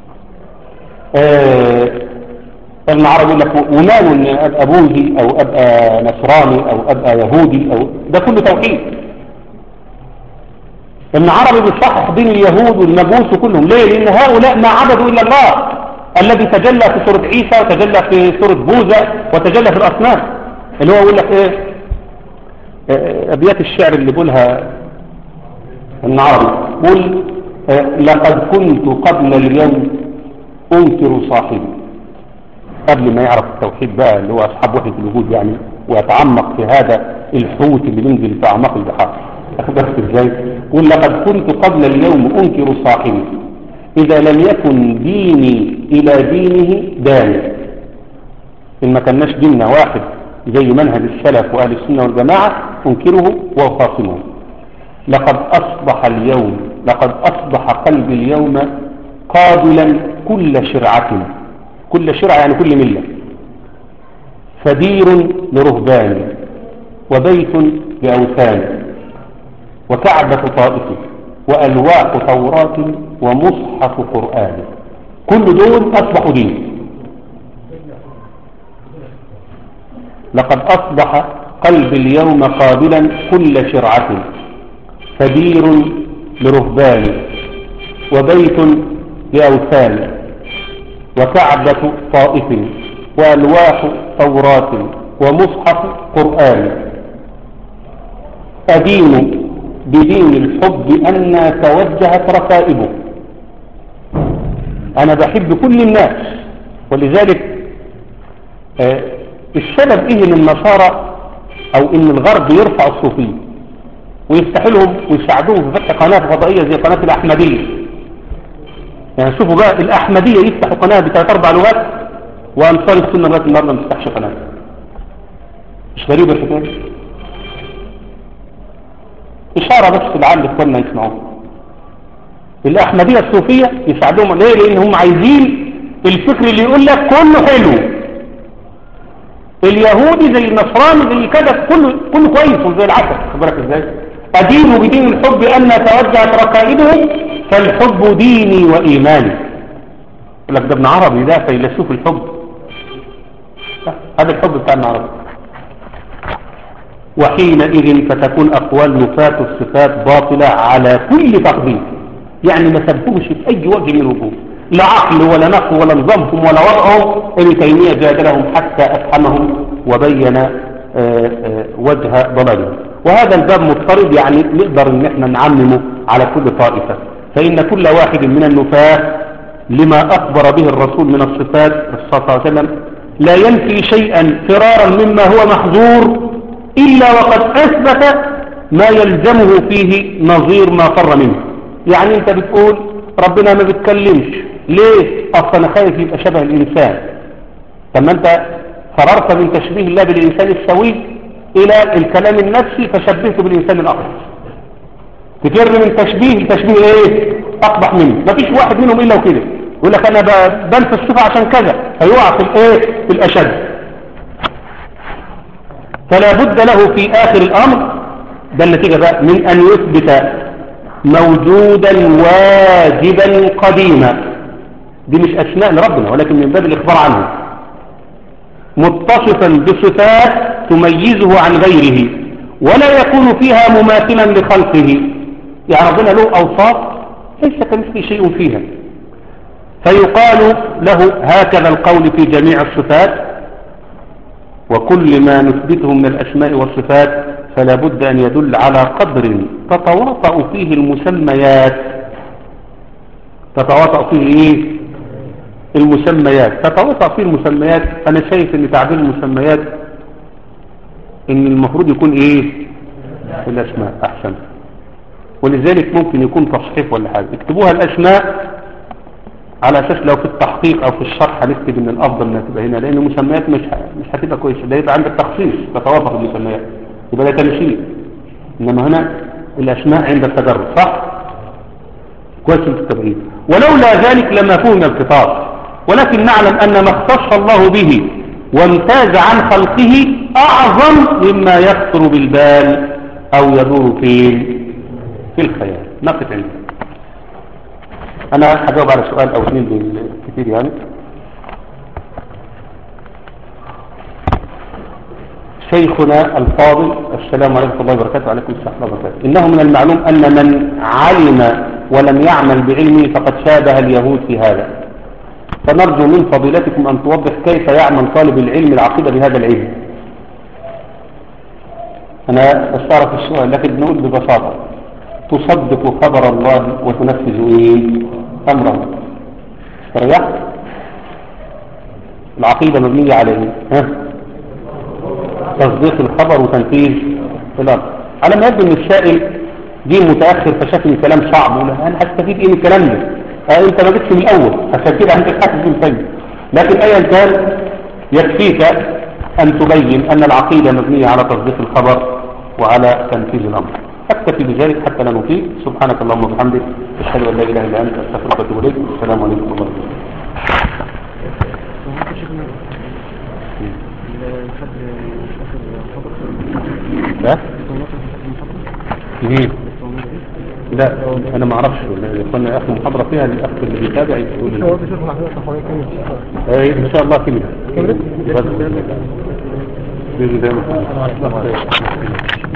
آه ابن عربي يقول لك وماله ان ابقى بوذي او ابقى نصراني او ابقى يهودي او ده كله توحيد ابن عربي بيصحح دين اليهود والمجوس كلهم ليه لان هؤلاء ما عبدوا الا الله الذي تجلى في سوره عيسى وتجلى في سوره بوذا وتجلى في الاصنام اللي هو يقول لك ايه ابيات الشعر اللي بيقولها ابن عربي قول لقد كنت قبل اليوم انكر صاحبي قبل ما يعرف التوحيد بقى اللي هو أصحاب وحدة الوجود يعني ويتعمق في هذا الحوت اللي بينزل في أعماق البحار أخبرت إزاي قل لقد كنت قبل اليوم أنكر صاحبي إذا لم يكن ديني إلى دينه داني إن ما كناش ديننا واحد زي منهج السلف وأهل السنة والجماعة أنكره وأخاصمه لقد أصبح اليوم لقد أصبح قلبي اليوم قابلا كل شرعة كل شرع يعني كل ملة فدير لرهبان وبيت لأوثان وكعبة طائف وألواح توراة ومصحف قرآن كل دول أصبحوا دين لقد أصبح قلب اليوم قابلا كل شرعة فدير لرهبان وبيت لأوثان وكعبة طائف وألواح توراة ومصحف قرآن أدين بدين الحب أن توجهت ركائبه أنا بحب كل الناس ولذلك آه السبب إيه إن النصارى أو إن الغرب يرفع الصوفية ويفتحلهم ويساعدوهم في فتح قناة فضائية زي قناة الأحمدية يعني شوفوا بقى الأحمدية يفتحوا قناة بثلاث أربع لغات وأنصار السنة لغاية النهارده ما تفتحش قناة مش غريبة الحكاية إشارة بس لعل إخواننا يسمعوها الأحمدية الصوفية يساعدوهم ليه؟ لأن هم عايزين الفكر اللي يقول لك كله حلو اليهودي زي النصراني زي كده كله كله كويس وزي العسل خبرك ازاي أدين بدين الحب أن توجهت ركائبهم فالحب ديني وإيماني يقول لك ده ابن عربي ده فيلسوف الحب لا، هذا الحب بتاع ابن عربي وحينئذ فتكون أقوال نفاة الصفات باطلة على كل تقدير يعني ما سبهوش في أي وجه من الوجوه لا عقل ولا نقل ولا نظامهم ولا وضعهم ابن تيمية جادلهم حتى أفهمهم وبين آه، آه، وجه ضلالهم وهذا الباب مضطرد يعني نقدر ان احنا نعممه على كل طائفة فإن كل واحد من النفاة لما أخبر به الرسول من الصفات صلى الله عليه وسلم لا ينفي شيئا فرارا مما هو محظور إلا وقد أثبت ما يلزمه فيه نظير ما فر منه يعني أنت بتقول ربنا ما بيتكلمش ليه؟ أصلا أنا خايف يبقى شبه الإنسان طب ما أنت فررت من تشبيه الله بالإنسان السوي إلى الكلام النفسي فشبهته بالإنسان الأقرب تفر من تشبيه لتشبيه إيه؟ أقبح منه مفيش واحد منهم إلا وكده يقول لك أنا ب- بنفي الصفة عشان كذا فيقع في الإيه؟ في الأشد فلا بد له في آخر الأمر ده النتيجة بقى من أن يثبت موجودا واجبا قديما دي مش أسماء لربنا ولكن من باب الإخبار عنه متصفا بصفات تميزه عن غيره ولا يكون فيها مماثلا لخلقه يعني ربنا له أوصاف ليس كمثله شيء فيها فيقال له هكذا القول في جميع الصفات وكل ما نثبته من الأسماء والصفات فلا بد أن يدل على قدر تتواطأ فيه المسميات تتواطأ فيه إيه؟ المسميات تتواطأ فيه المسميات أنا شايف أن تعبير المسميات أن المفروض يكون إيه في الأسماء أحسن ولذلك ممكن يكون تصحيف ولا حاجة اكتبوها الأسماء على أساس لو في التحقيق أو في الشرح هنكتب إن الأفضل إنها تبقى هنا لأن المسميات مش ه- مش هتبقى كويسة ده يبقى عندك تخصيص تتوافق المسميات يبقى ده تمثيل إنما هنا الأسماء عند التجرد صح؟ كويس في التبعيد ولولا ذلك لما فهم الخطاب ولكن نعلم أن ما اختص الله به وامتاز عن خلقه أعظم مما يخطر بالبال أو يدور في في الخيال نقف عنده أنا هجاوب على سؤال أو اثنين بالكثير يعني شيخنا الفاضل السلام عليكم ورحمة الله وبركاته وعليكم السلام ورحمة الله وبركاته إنه من المعلوم أن من علم ولم يعمل بعلمه فقد شابه اليهود في هذا فنرجو من فضيلتكم أن توضح كيف يعمل طالب العلم العقيدة بهذا العلم أنا أستعرف السؤال لكن بنقول ببساطة تصدق خبر الله وتنفذ إيه أمره ريحت العقيدة مبنية على إيه ها؟ تصديق الخبر وتنفيذ الأمر على ما يبدو أن السائل جه متأخر فشاف ان الكلام صعب يقول أنا هستفيد إيه من الكلام ده آه أنت ما جبتش من الأول عشان كده أنت حاسس بالفجر لكن أيا كان يكفيك أن تبين أن العقيدة مبنية على تصديق الخبر وعلى تنفيذ الأمر أكتفي بذلك حتى لا نطيل سبحانك اللهم وبحمدك أشهد أن لا إله إلا أنت أستغفرك وأتوب إليك السلام عليكم ورحمة الله لا ليه لا انا ما اعرفش كنا اخر محاضره فيها الاخ اللي بيتابع يقول هو بيشوف العقيدة الصحوية كاملة ايه ان شاء الله كمل كملت؟ باذن الله